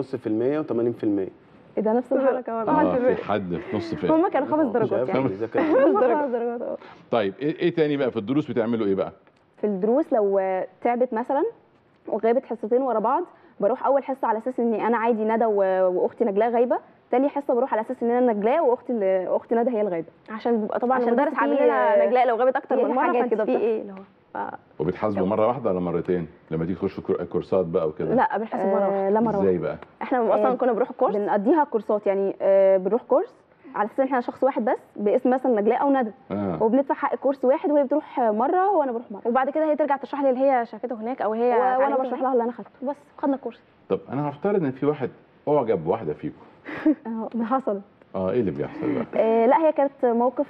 79.5% و80% ايه ده نفس الحركه اه في حد في نص فئه هم كانوا خمس درجات يعني خمس خمس درجات اه طيب ايه إيه تاني بقى في الدروس بتعملوا ايه بقى؟ في الدروس لو تعبت مثلا وغابت حصتين ورا بعض بروح اول حصه على اساس اني انا عادي ندى و- واختي نجلاء غايبه تاني حصه بروح على اساس ان انا نجلاء واختي اللي- اختي ندى هي الغايبه عشان بيبقى طبعا عشان المدرس في- عامل لنا نجلاء لو غابت اكتر في من مره حاجات فانت كده في بتحصل. ايه اللي هو ف- وبتحاسبوا مره واحده ولا مرتين لما تيجي تخشوا كور- كورسات بقى وكده لا بنحاسب مره واحده لا مره ازاي واحده بقى؟ احنا اصلا كنا بنروح كورس بنقضيها كورسات يعني آه، بنروح كورس على اساس ان احنا شخص واحد بس باسم مثلا نجلاء او ندى آه. وبندفع حق كورس واحد وهي بتروح مره وانا بروح مره وبعد كده هي ترجع تشرح لي اللي هي شافته هناك او هي وانا اتعلمته بشرح هناك. لها اللي انا خدته بس خدنا الكورس طب انا هفترض ان في واحد اعجب بواحده فيكم اه ده حصل اه ايه اللي بيحصل بقى؟ آه لا هي كانت موقف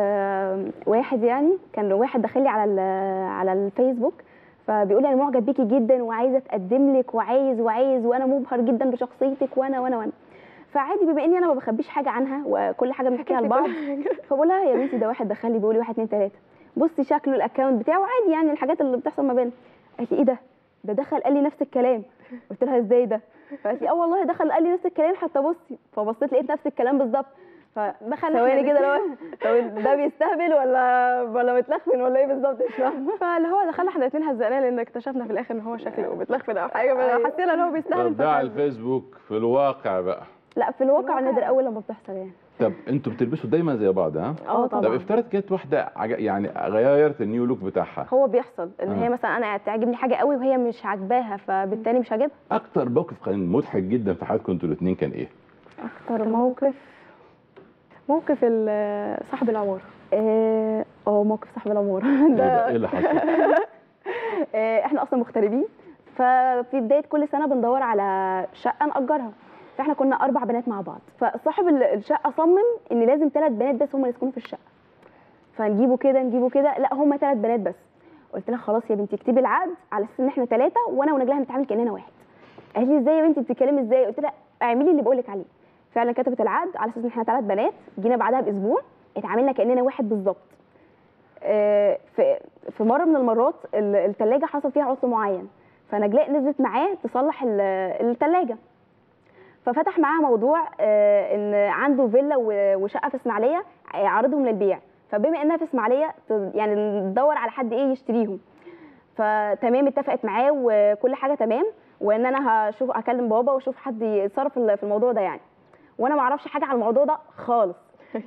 آه واحد يعني كان واحد داخل لي على ال- على الفيسبوك فبيقول لي انا معجب بيكي جدا وعايزه اتقدم لك وعايز وعايز وانا مبهر جدا بشخصيتك وانا وانا وانا فعادي بما اني انا ما بخبيش حاجه عنها وكل حاجه بنحكيها لي لبعض كل فبقول لها يا بنتي ده واحد دخل لي بيقول لي واحد اتنين تلاته بصي شكله الاكونت بتاعه عادي يعني الحاجات اللي بتحصل ما بيننا قالت لي ايه ده ده دخل قال لي نفس الكلام قلت لها ازاي ده فقالت لي اه والله دخل قال لي نفس الكلام حتى بصي فبصيت لقيت نفس الكلام بالظبط فدخل ثواني كده اللي هو طب ده بيستهبل ولا ولا متلخفن ولا ايه بالظبط مش فاهمه فاللي هو دخلنا احنا الاثنين هزقناه لان اكتشفنا في الاخر ان هو شكله متلخفن او حاجه فحسينا ان هو بيستهبل طب ده على فكان- الفيسبوك في الواقع بقى لا في الواقع نادر اول لما بتحصل يعني طب انتوا بتلبسوا دايما زي بعض ها؟ اه طب طبعا افترض كانت واحده عج- يعني غيرت النيو لوك بتاعها هو بيحصل ان آه. هي مثلا انا تعجبني حاجه قوي وهي مش عاجباها فبالتالي مش عاجبها اكتر موقف كان مضحك جدا في حياتكم انتوا الاثنين كان ايه؟ اكتر موقف موقف ال- صاحب العماره اه آه، موقف صاحب العماره ايه ده ايه اللي حصل؟ آه، احنا اصلا مغتربين ففي بدايه كل سنه بندور على شقه ناجرها فاحنا كنا اربع بنات مع بعض فصاحب ال- الشقه صمم ان لازم ثلاث بنات بس هم اللي يسكنوا في الشقه فنجيبه كده نجيبه كده لا هم ثلاث بنات بس قلت لها خلاص يا بنتي اكتبي العقد على اساس ان احنا ثلاثه وانا ونجلاء هنتعامل كاننا واحد قالت لي ازاي يا بنتي بتتكلمي ازاي قلت لها اعملي اللي بقول لك عليه فعلا كتبت العقد على اساس ان احنا ثلاث بنات جينا بعدها باسبوع اتعاملنا كاننا واحد بالظبط آه، في في مره من المرات الثلاجه حصل فيها عطل معين فنجلاء نزلت معاه تصلح الثلاجه ففتح معاها موضوع آه، ان عنده فيلا و- وشقه في اسماعيليه عارضهم للبيع فبما انها في اسماعيليه ت- يعني ندور على حد ايه يشتريهم فتمام اتفقت معاه وكل حاجه تمام وان انا هشوف اكلم بابا واشوف حد يتصرف في الموضوع ده يعني وانا ما اعرفش حاجه عن الموضوع ده خالص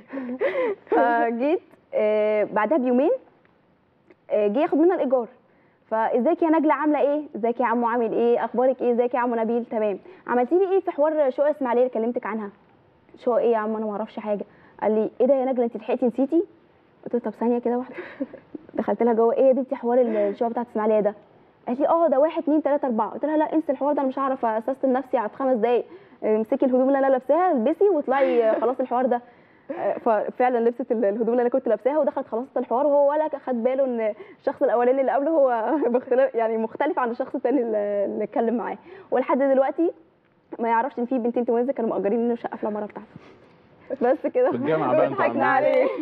فجيت آه، بعدها بيومين آه، جه ياخد منها الايجار فازيك يا نجله عامله ايه ازيك يا عمو عامل ايه اخبارك ايه ازيك يا عمو نبيل تمام عملتي لي ايه في حوار شقق اسماعيليه اللي كلمتك عنها شقق ايه يا عم انا ما اعرفش حاجه قال لي ايه ده يا نجله انت لحقتي نسيتي قلت له طب ثانيه كده واحده دخلت لها جوه ايه يا بنتي حوار الشقق بتاعت اسماعيليه ده قالت لي اه ده واحد اتنين تلاته اربعه قلت لها لا انسي الحوار ده انا مش هعرف اسستم نفسي في خمس دقايق امسكي الهدوم اللي انا لابساها البسي واطلعي خلاص الحوار ده ففعلا لبست الهدوم اللي انا كنت لابساها ودخلت خلصت الحوار وهو ولا خد باله ان الشخص الاولاني اللي قبله هو باختلاف يعني مختلف عن الشخص الثاني اللي اللي اتكلم معاه ولحد دلوقتي ما يعرفش ان في بنتين توانزه كانوا مأجرين منه شقه في العماره بتاعته بس كده في الجامعة بقى انتوا ضحكنا عاملين عليه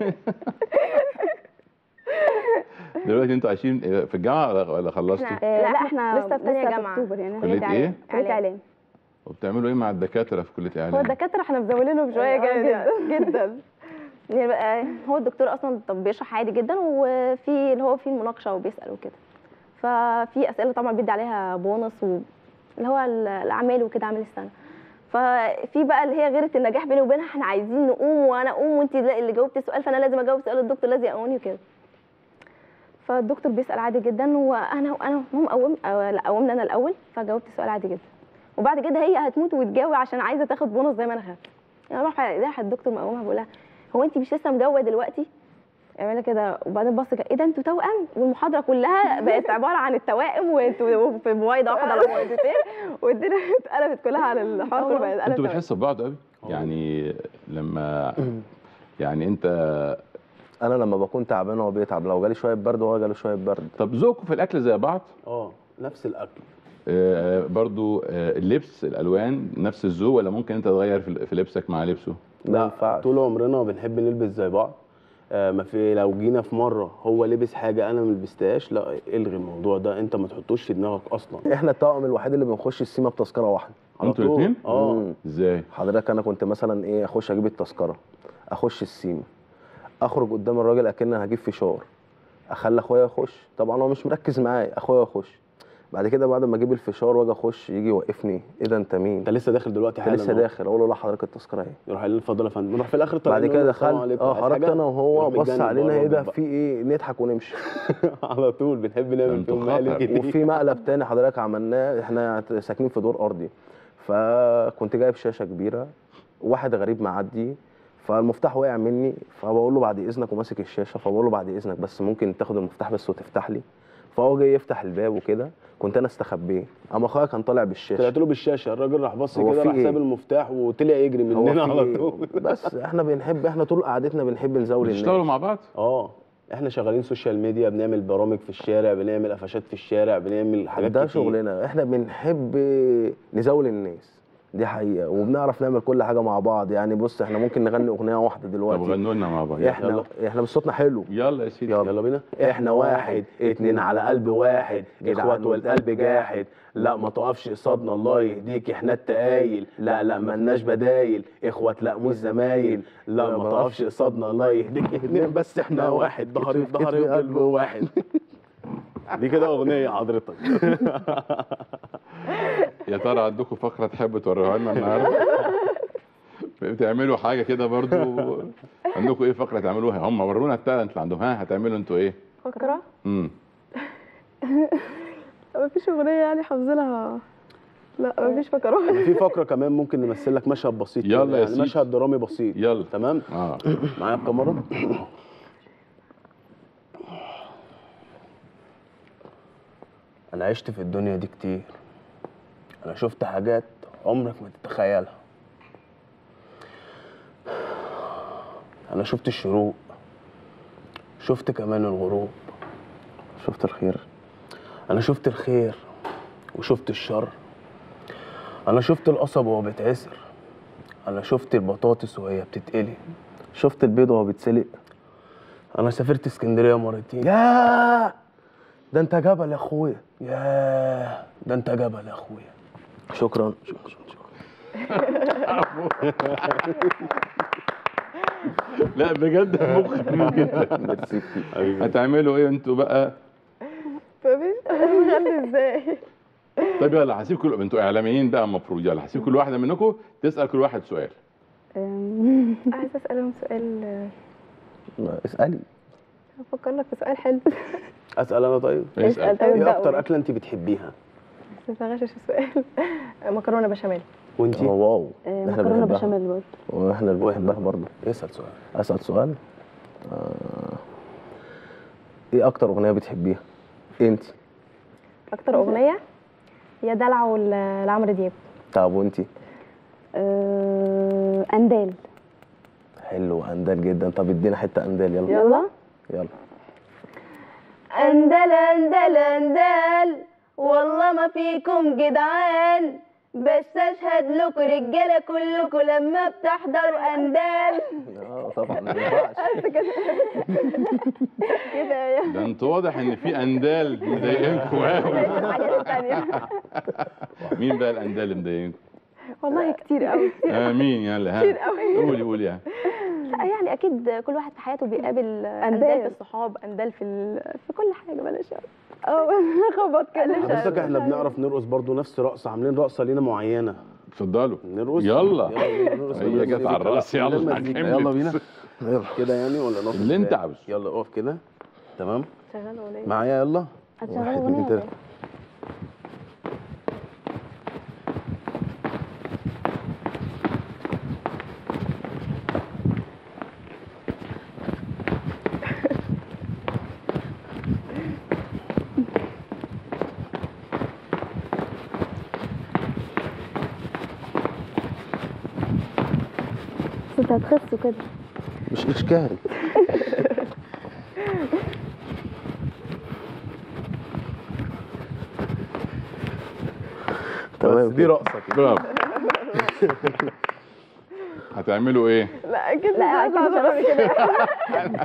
دلوقتي انتوا عايشين في الجامعه ولا- ولا خلصتوا؟ آه، لا احنا لسه في تانية جامعة. اكتوبر يعني كلية إعلام. إيه؟ كليه اعلام وبتعملوا ايه مع الدكاتره في كليه هو اعلام؟ الدكاتره احنا مزولينهم شويه آه، جامد جداً. جدا يعني بقى هو الدكتور اصلا طب بيشرح عادي جدا وفي اللي هو في المناقشه وبيسال وكده ففي اسئله طبعا بيدي عليها بونص و اللي هو ال- الاعمال وكده عامل السنه ففي بقى اللي هي غيره النجاح بيني وبينها احنا عايزين نقوم وانا اقوم وانت اللي جاوبتي السؤال فانا لازم اجاوب سؤال الدكتور لازم يقومني وكده فالدكتور بيسال عادي جدا وانا انا هم قوم أو لا قومنا انا الاول فجاوبت السؤال عادي جدا وبعد كده هي هتموت وتجاوب عشان عايزه تاخد بونص زي ما انا خدت يعني اروح الاقيها الدكتور مقومها بقول لها هو انت مش لسه مجاوبه دلوقتي اعملي كده وبعدين بص كده، ايه ده انتوا توأم والمحاضره كلها بقت عباره عن التوائم وانتوا في موايده واحده على موايدتين والدنيا اتقلبت كلها على الحوار كله بقت قلب انتوا توائم. بتحسوا ببعض قوي يعني لما يعني انت انا لما بكون تعبان هو بيتعب لو جالي شويه برد وهو جاله شويه برد طب ذوقكم في الاكل زي بعض اه نفس الاكل آه برضو آه اللبس الالوان نفس الذوق ولا ممكن انت تغير في في لبسك مع لبسه لا طول عمرنا بنحب نلبس زي بعض آه ما في لو جينا في مره هو لبس حاجه انا ما لبستهاش لا الغي الموضوع ده انت ما تحطوش في دماغك اصلا احنا التوأم الوحيد اللي بنخش السيما بتذكره واحده على انتوا طول. الاثنين اه ازاي حضرتك انا كنت مثلا ايه اخش اجيب التذكره اخش السيما اخرج قدام الراجل اكن انا هجيب فشار اخلي اخويا يخش طبعا هو مش مركز معايا اخويا يخش بعد كده بعد ما اجيب الفشار واجي اخش يجي يوقفني ايه ده انت مين انت لسه داخل دلوقتي انت حالا لسه أهو. داخل اقول له لا حضرتك التذكره اهي يروح قايل لي اتفضل يا فندم نروح في الاخر طالعين بعد كده نقول له السلام دخلت عليكم، اه عايز خرجت حاجة؟ انا وهو يروح بص متجنن علينا بره ايه ده بقى. في ايه نضحك ونمشي على طول بنحب نعمل انتوا فيهم مقالب خطر. كتير وفي مقلب تاني حضرتك عملناه احنا ساكنين في دور ارضي فكنت جايب شاشه كبيره واحد غريب معدي فالمفتاح وقع مني فبقول له بعد اذنك وماسك الشاشه فبقول له بعد اذنك بس ممكن تاخد المفتاح بس وتفتح لي فهو جاي يفتح الباب وكده كنت انا استخبيه اما اخويا كان طالع بالشاشه طلعت له بالشاشه الراجل راح بص هو كده في راح ساب إيه؟ المفتاح وطلع يجري هو مننا في على إيه؟ طول بس احنا بنحب احنا طول قعدتنا بنحب نزاول الناس بتشتغلوا مع بعض اه احنا شغالين سوشيال ميديا بنعمل برامج في الشارع بنعمل قفشات في الشارع بنعمل حاجات ده كتير شغلنا احنا بنحب نزاول الناس دي حقيقة وبنعرف نعمل كل حاجة مع بعض يعني بص احنا ممكن نغني أغنية واحدة طب دلوقتي غنوا لنا مع بعض احنا يلا احنا بس صوتنا حلو يلا يا سيدي يلا يلا بينا احنا واحد اتنين على قلب واحد اخوات والقلب جاحد لا ما تقفش قصادنا الله يهديك احنا التقايل لا لا ملناش بدايل اخوات لا مش زمايل لا ما تقفش قصادنا الله يهديك اتنين بس احنا واحد ظهري في ظهري وقلب واحد دي كده اغنيه حضرتك يا ترى عندكم فقره تحبوا توروها لنا النهارده بتعملوا حاجه كده برضو عندكم ايه فقره تعملوها هم ورونا التالنت اللي عندهم ها هتعملوا انتوا ايه فكرة امم مفيش أغنية يعني حافظينها لا مفيش فكرة في فقره كمان ممكن نمثل لك مشهد بسيط يلا كده، يا يعني سيدي. مشهد درامي بسيط يلا تمام اه معايا الكاميرا انا عشت في الدنيا دي كتير انا شفت حاجات عمرك ما تتخيلها انا شفت الشروق شفت كمان الغروب شفت الخير انا شفت الخير وشفت الشر انا شفت القصب وهو بيتعسر انا شفت البطاطس وهي بتتقلي شفت البيض وهو بيتسلق انا سافرت اسكندريه مرتين ياه ده انت جبل يا اخويا ياه ده انت جبل يا اخويا شكرا لا بجد مخ جدا هتعملوا ايه انتوا بقى مفيش نغني ازاي طيب يلا هسيب كل انتوا اعلاميين بقى المفروض يلا هسيب كل واحده منكم تسال كل واحد سؤال عايزة أسألهم سؤال اسالي أفكر لك في سؤال حلو اسال انا طيب اسأل طيب ايه ابدأ اكتر قول. اكله انت بتحبيها بس ما تغشش السؤال مكرونة بشاميل وانت واو آه، احنا مكرونة بنحبها. بشاميل برضه واحنا اللي بنحبها برضه اسال سؤال اسال سؤال آه. ايه اكتر اغنيه بتحبيها انت أكتر أغنية هي دلع وال- لعمرو دياب طب وانت أه... أندال حلو اندال جدا طب ادينا حته اندال يلا يلا يلا أندال أندال أندال والله ما فيكم جدعان بس أشهد لكم رجالة كلكم لما بتحضروا أندال اه طبعا ما ينفعش بس كده كده يا ده انتوا واضح ان في اندال مضايقينكم قوي الحاجات التانية مين بقى الاندال اللي مضايقينكم والله كتير قوي كتير آه مين يلا كتير ها قوي. قولي قولي يعني لا يعني اكيد كل واحد في حياته بيقابل اندال في الصحاب اندال في ال... في كل حاجه بلاش اه خبط كده حضرتك احنا بنعرف نرقص برضو نفس رقصه عاملين رقصه لينا معينه اتفضلوا نرقص يلا يلا نرقص هي من جت غير على مزيكا. الراس لا، من غير يلا مزيكا. كملت. يلا بينا يلا كده يعني ولا نقف اللي انت ازاي؟ عاوزه. يلا اقف كده تمام شغال اغنيه معايا يلا هتشغل واحد أغنية اتنين ولا تلاته بس هتخسوا كده مش اشكال تمام دي رقصه كده برافو هتعملوا ايه؟ لا اكيد لا اكيد مش هنعمل كده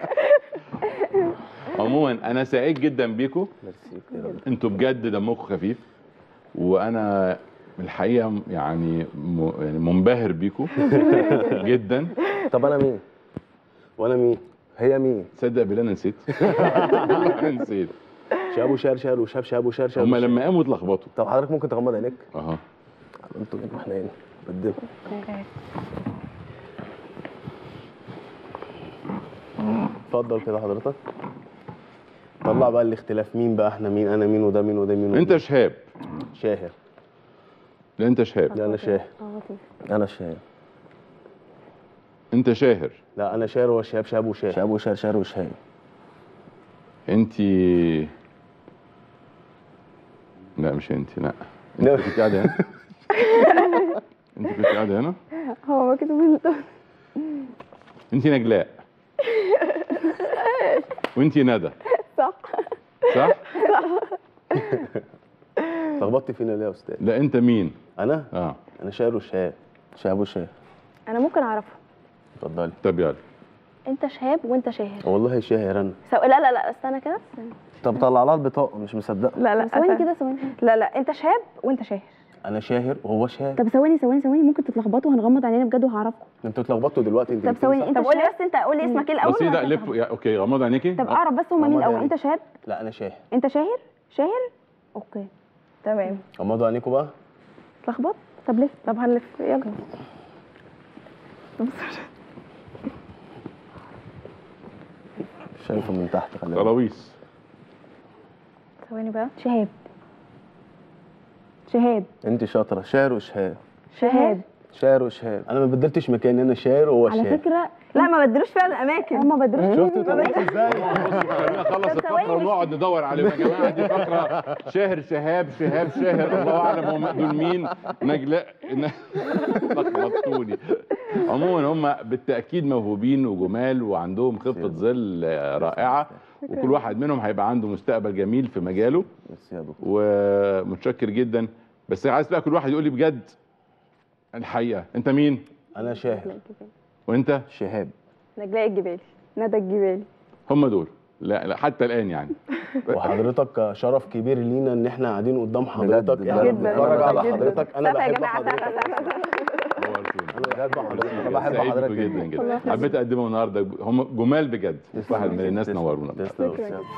عموما انا سعيد جدا بيكم انتوا بجد دمكم خفيف وانا الحقيقه يعني م- يعني منبهر بيكم جدا طب انا مين؟ وانا مين؟ هي مين؟ تصدق بالله انا نسيت انا نسيت شاب وشار شار وشاب شاب وشار شاب هم وشار. لما قاموا اتلخبطوا طب حضرتك ممكن تغمض عينيك؟ اها انتوا هنا واحنا هنا بدل اتفضل كده حضرتك طلع بقى الاختلاف مين بقى احنا مين انا مين وده مين وده مين وده انت شهاب شاهر لا انت شهاب لا انا شاهر انا شاهر انت شاهر لا انا شاهر هو شهاب شهاب وشاهر شهاب وشاهر شاهر وشهاب انت لا مش انت لا لا. انت كنت قاعده هنا انت كنت قاعده هنا هو مكتوب بالظبط انت نجلاء وانت ندى صح صح لخبطت فينا ليه يا استاذ لا انت مين انا اه انا شاهر وشهاب شهاب وشاهر انا ممكن اعرفه اتفضلي طب يلا انت شهاب وانت شاهر والله شاهر انا سو... لا لا لا استنى كده استنى. طب طلع لها البطاقه مش مصدقه لا لا ثواني كده ثواني لا لا انت شهاب وانت شاهر انا شاهر وهو شهاب طب ثواني ثواني ثواني ممكن تتلخبطوا هنغمض عينينا بجد وهعرفكم انتوا اتلخبطتوا دلوقتي انت طب جبتيني ثواني صح؟ انت طب قول لي بس انت قول لي اسمك ايه الاول بصي ده وبعد كده لف يا اوكي غمض عينيكي طب اعرف بس هما مين غمض الاول عينيك. انت شهاب لا انا شاهر انت شاهر شاهر اوكي تمام غمضوا عينيكم بقى اتلخبط طب لف طب هنلف يلا شايفه من تحت خلي بالك. خلاويص ثواني بقى شهاب شهاب انت شاطره شاهر وشهاب شهاب شاهر وشهاب انا ما بدلتش مكاني انا شاهر وهو على شهاب فكره لا ما بدلوش فعلا اماكن هم ما بدلوش شفتوا طلعت ازاي خلينا نخلص الفقره ونقعد ندور عليهم يا جماعه دي فقره شاهر شهاب شهاب شاهر الله اعلم هم دول مين نجلاء لخبطوني عموما هم بالتاكيد موهوبين وجمال وعندهم خفه ظل رائعه وكل واحد منهم هيبقى عنده مستقبل جميل في مجاله بس يا دكتور ومتشكر جدا بس عايز بقى كل واحد يقول لي بجد الحقيقه انت مين انا شاهر وانت شهاب نجلاء الجبالي ندى الجبالي هم دول لا, لا حتى الان يعني وحضرتك شرف كبير لينا ان احنا قاعدين قدام حضرتك بجد. احنا جدا. بنتفرج على جدا. حضرتك انا سقف يا بحب جماعه حضرتك سقف سقف انا بحب حضرتك انا بحب سعيد حضرتك بيكم جدا جدا جدا حبيت اقدمهم النهارده هم جمال بجد واحد من الناس نورونا تسلم شكراً. تسلم.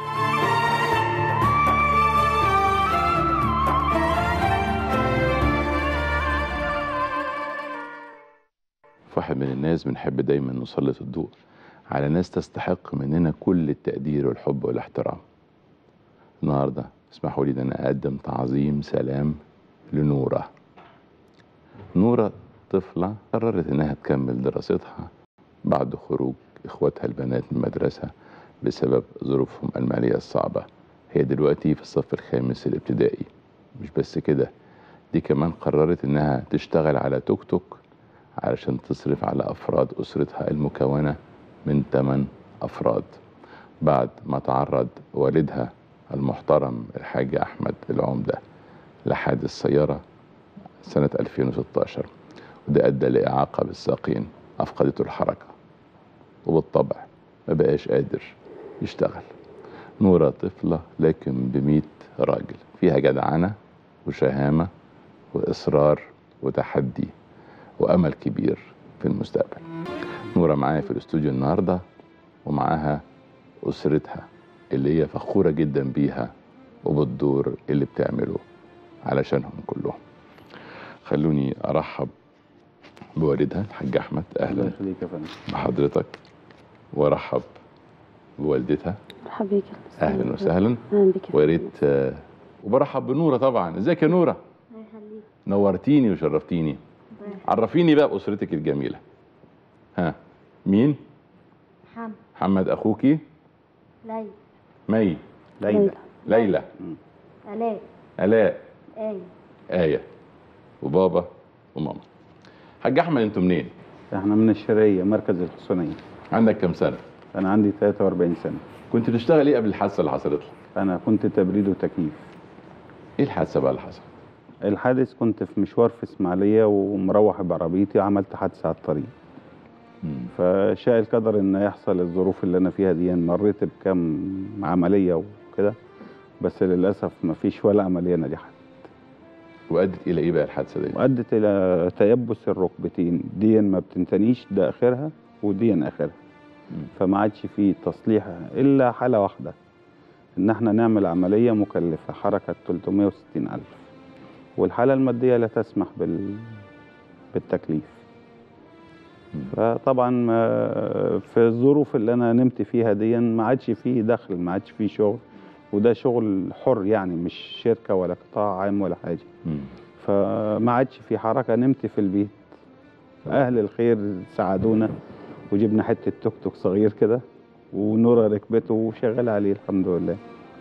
واحد من الناس بنحب دايما نسلط الضوء على ناس تستحق مننا كل التقدير والحب والاحترام النهارده اسمحوا لي ان انا اقدم تعظيم سلام لنوره نوره طفله قررت انها تكمل دراستها بعد خروج اخواتها البنات من المدرسه بسبب ظروفهم الماليه الصعبه هي دلوقتي في الصف الخامس الابتدائي مش بس كده دي كمان قررت انها تشتغل على توك توك علشان تصرف على افراد اسرتها المكونه من 8 افراد بعد ما تعرض والدها المحترم الحاج احمد العمده لحادث سياره سنه 2016 وده ادى لاعاقه بالساقين افقدته الحركه وبالطبع ما بقاش قادر يشتغل نورة طفلة لكن بميت راجل فيها جدعنة وشهامة وإصرار وتحدي وأمل كبير في المستقبل نورة معايا في الاستوديو النهاردة ومعاها أسرتها اللي هي فخورة جدا بيها وبالدور اللي بتعمله علشانهم كلهم خلوني أرحب بوالدها الحاج أحمد أهلا يخليك يا فندم بحضرتك وأرحب بوالدتها مرحبا بيك أهلا وسهلا اهلا بك ويا ريت آه، وبرحب بنورة طبعا ازيك يا نورة نورتيني وشرفتيني عرفيني بقى بأسرتك الجميلة ها مين حمد محمد أخوكي ليلى مي ليلى. ليلى آلاء آلاء آية آية وبابا وماما حاج أحمد أنتوا منين احنا من الشرقية مركز الحسينية عندك كام سنة؟ أنا عندي 43 سنة كنت بتشتغل ايه قبل الحادثة اللي حصلت لك؟ أنا كنت تبريد وتكييف ايه الحادثة بقى اللي حصلت؟ الحادث كنت في مشوار في إسماعيلية ومروح بعربيتي عملت حادثة على الطريق فشاء القدر إن يحصل الظروف اللي أنا فيها دي مريت بكام عملية وكده بس للأسف مفيش ولا عملية نجحت وأدت إلى إيه بقى الحادثة دي؟ وأدت إلى تيبس الركبتين دي ما بتنتنيش ده آخرها ودي آخرها فما عادش فيه تصليح إلا حالة واحدة إن احنا نعمل عملية مكلفة حركة 360 ألف والحالة المادية لا تسمح بال... بالتكليف فطبعا ما- في الظروف اللي انا نمت فيها دي ما عادش فيه دخل ما عادش فيه شغل وده شغل حر يعني مش شركة ولا قطاع عام ولا حاجة فما عادش في حركة نمت في البيت أهل الخير ساعدونا وجبنا حتة توك توك صغير كده ونورة ركبته وشغال عليه الحمد لله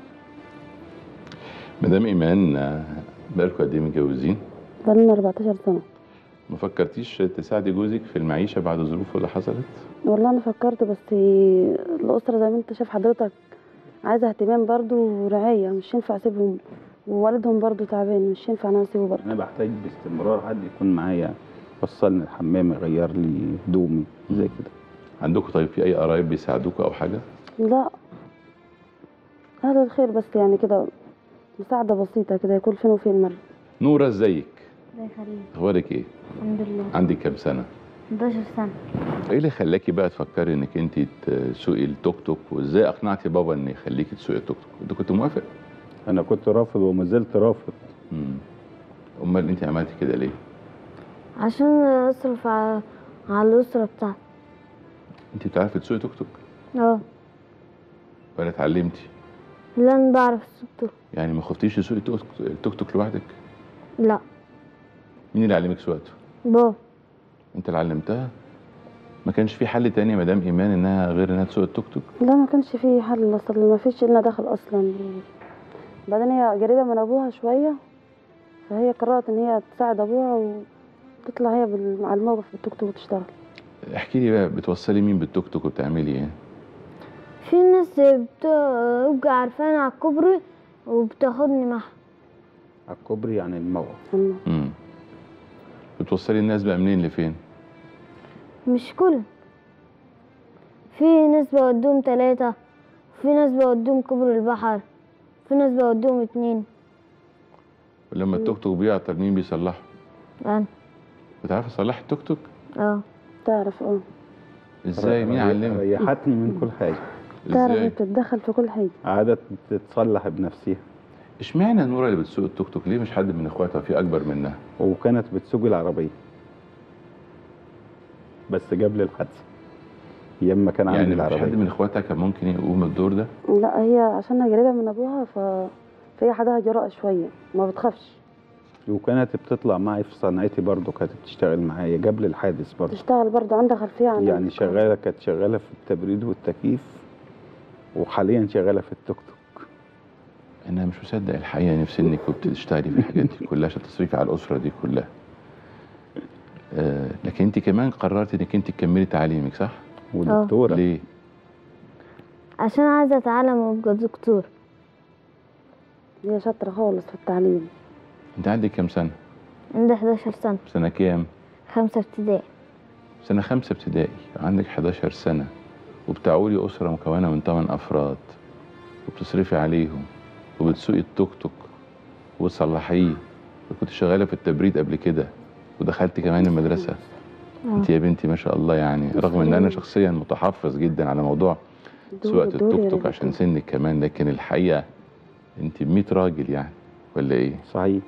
مدام إيمان آه، بقالكوا قد إيه متجوزين؟ بقالنا 14 سنة ما فكرتيش تساعدي جوزك في المعيشة بعد الظروف اللي حصلت؟ والله أنا فكرت بس الأسرة زي ما أنت شايف حضرتك عايزة اهتمام برضو ورعاية مش ينفع أسيبهم ووالدهم برضو تعبان مش ينفع أنا أسيبه برضو أنا بحتاج باستمرار حد يكون معايا يوصلني الحمام يغير لي هدومي زي كده عندكم طيب في أي قرايب بيساعدوكوا أو حاجة؟ لا أهل الخير بس يعني كده مساعدة بسيطة كده يكون فين وفين مرة نورة ازيك؟ الله يخليك أخبارك إيه؟ الحمد لله عندك كام سنة؟ 11 سنة ايه اللي خلاكي بقى تفكري انك انت تسوقي التوك توك وازاي اقنعتي بابا ان يخليكي تسوقي التوك توك انت كنت موافق أنا كنت رافض وما زلت رافض امم امال انت عملتي كده ليه عشان أصرف على, على الأسرة بتاعتي انت بتعرفي تسوقي توك توك اه ولا اتعلمتي لا أنا بعرف السوق يعني ما خفتيش تسوقي التوك التوك توك لوحدك لا مين اللي علمك سواقته بابا انت اللي علمتها ما كانش في حل تاني يا مدام ايمان انها غير انها تسوق التوك توك لا ما كانش فيه حل اصلا ما فيش لنا دخل اصلا بعدين هي قريبه من ابوها شويه فهي قررت ان هي تساعد ابوها وتطلع هي بال- على الموقف بالتوك توك وتشتغل احكي لي بقى بتوصلي مين بالتوك توك وبتعملي ايه في ناس بتبقى عارفاني على الكوبري وبتاخدني معاها على الكوبري يعني الموقف امم بتوصلي الناس بقى منين لفين مش كل في ناس بودوهم تلاتة في ناس بودوهم كوبري البحر في ناس بودوهم اتنين ولما التوك توك بيعطل مين بيصلحه أنا بتعرفي تصلحي التوك توك اه تعرف اه ازاي مين علمك ريحتني من كل حاجة تعرف ازاي بتتدخل في كل حاجه عادت تتصلح بنفسها اشمعنى نورة اللي بتسوق التوك توك ليه مش حد من اخواتها في اكبر منها وكانت بتسوق العربية بس قبل الحادثة أيام ما كان عندي يعني مفيش حد العربية من اخواتها كان ممكن يقوم الدور ده لا هي عشان هي قريبه من ابوها ف فهي حدها جراءه شويه ما بتخافش وكانت بتطلع معي في صنعتي برضو كانت بتشتغل معايا قبل الحادث برضو تشتغل برضه عندها خلفيه عن يعني شغالة كانت شغالة في التبريد والتكييف وحاليا شغالة في التوك توك انا مش مصدق الحقيقه نفسي انك كنت تشتغلي في الحاجات دي كلها عشان تصرفي على الاسره دي كلها آه لكن انت كمان قررتي انك انت تكملي تعليمك صح ودكتورة ليه عشان عايزة أتعلم وأبقى دكتور هي شاطره خالص في التعليم انت عندك كام سنه عندي 11 سنة سنه كام خمسة ابتدائي سنه خمسة ابتدائي عندك 11 سنه وبتعولي اسره مكونه من 8 افراد وبتصرفي عليهم وبتسوقي التوك توك وتصلحيه وكنت شغاله في التبريد قبل كده ودخلت كمان المدرسه انت يا بنتي ما شاء الله يعني رغم ان انا شخصيا متحفظ جدا على موضوع دول- سواقه دول يا التوك توك ريت. عشان سنك كمان لكن الحقيقه انت ب 100 راجل يعني ولا ايه صحيح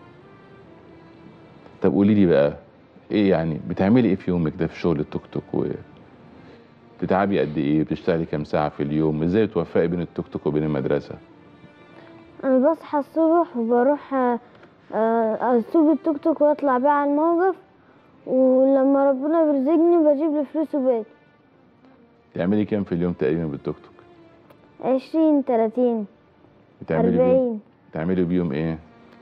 طب قولي لي بقى ايه يعني بتعملي ايه في يومك ده في شغل التوك توك و بتتعبي قد ايه بتشتغلي كام ساعه في اليوم ازاي توفقي بين التوك توك وبين المدرسه أنا بصحى الصبح وبروح آه، آه، أسوق التوك توك وأطلع بيه على الموقف ولما ربنا بيرزقني بجيب لي فلوس وباجي تعملي كام في اليوم تقريبا بالتوك توك عشرين تلاتين بتعملي بيوم أربعين بتعملي بيوم ايه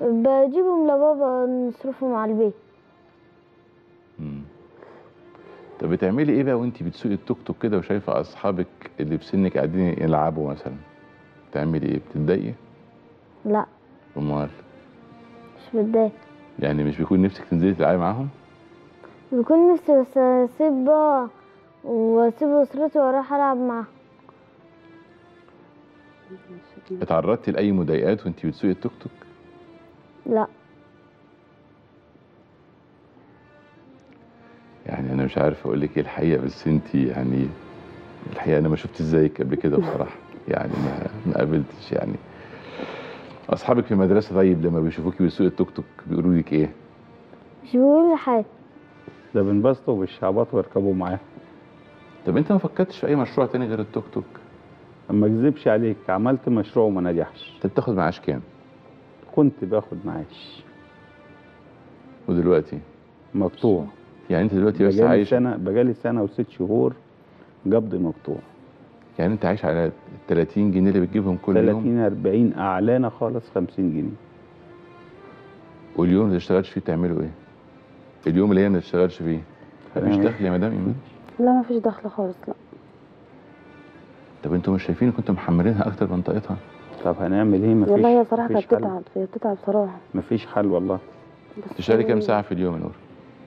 بجيبهم لبابا نصرفهم على البيت مم. طب بتعملي ايه بقى وانت بتسوقي التوك توك كده وشايفه اصحابك اللي في سنك قاعدين يلعبوا مثلا بتعملي ايه بتتضايقي لا امال مش متضايق يعني مش بيكون نفسك تنزلي تلعبي معاهم بيكون نفسي بس اسيب بقى واسيب اسرتي واروح العب معاهم اتعرضتي لاي مضايقات وانت بتسوقي التوك توك لا يعني انا مش عارف اقول لك ايه الحقيقه بس انت يعني الحقيقه انا ما شفت زيك قبل كده بصراحه يعني ما ما قابلتش يعني اصحابك في المدرسه طيب لما بيشوفوكي بتسوقي التوك توك بيقولوا لك ايه مش بيقول لي حاجة ده بنبسطوا بالشعبات ويركبوا معاه طب انت ما فكرتش في اي مشروع تاني غير التوك توك ما اكذبش عليك عملت مشروع وما نجحش انت بتاخد معاش كام كنت باخد معاش ودلوقتي مقطوع يعني انت دلوقتي بس بقالي عايش سنه بقالي سنه وست شهور قبض مقطوع يعني انت عايش على 30 جنيه اللي بتجيبهم كل يوم 30 40 اعلانه خالص 50 جنيه واليوم اللي ما تشتغلش فيه تعملوا ايه اليوم اللي هي ما تشتغلش فيه مفيش هنعمل دخل يا مدام ايمان لا ما فيش دخل خالص لا طب انتوا مش شايفين كنتوا محملينها اكتر من طاقتها طب هنعمل ايه مفيش والله هي صراحة مفيش كانت حل بتتعب هي بتتعب صراحة مفيش حل والله بس تشتغلي كام ساعه في اليوم يا نور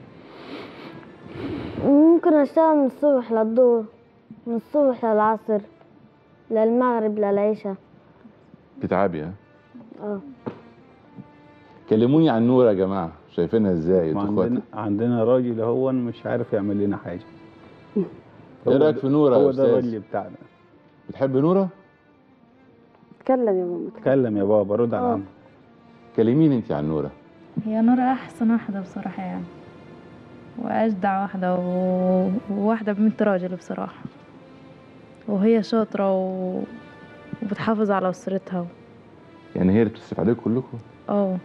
ممكن اشتغل من الصبح للظهر من الصبح للعصر للمغرب للعشاء بتتعبي ها اه كلموني عن نور يا جماعه شايفينها ازاي انتوا عندنا اخواتي عندنا راجل هو مش عارف يعمل لنا حاجه ايه هو رايك ده- في نوره يا هو ده استاذ الراجل بتاعنا بتحب نوره اتكلم يا ماما اتكلم يا بابا رد على آه. عمك كلميني انت عن نوره هي نورة أحسن واحدة بصراحة يعني وأجدع واحدة و... وواحدة بنت راجل بصراحة وهي شاطرة و... وبتحافظ على أسرتها يعني هي اللي بتصرف عليكم كلكم اه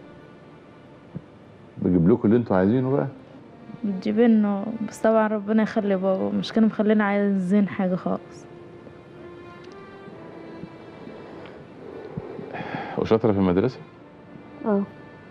بجيب لكم اللي انتوا عايزينه بقى بتجيب لنا بس طبعا ربنا يخلي بابا مش كانوا مخلينا عايزين حاجة خالص وشاطره في المدرسه اه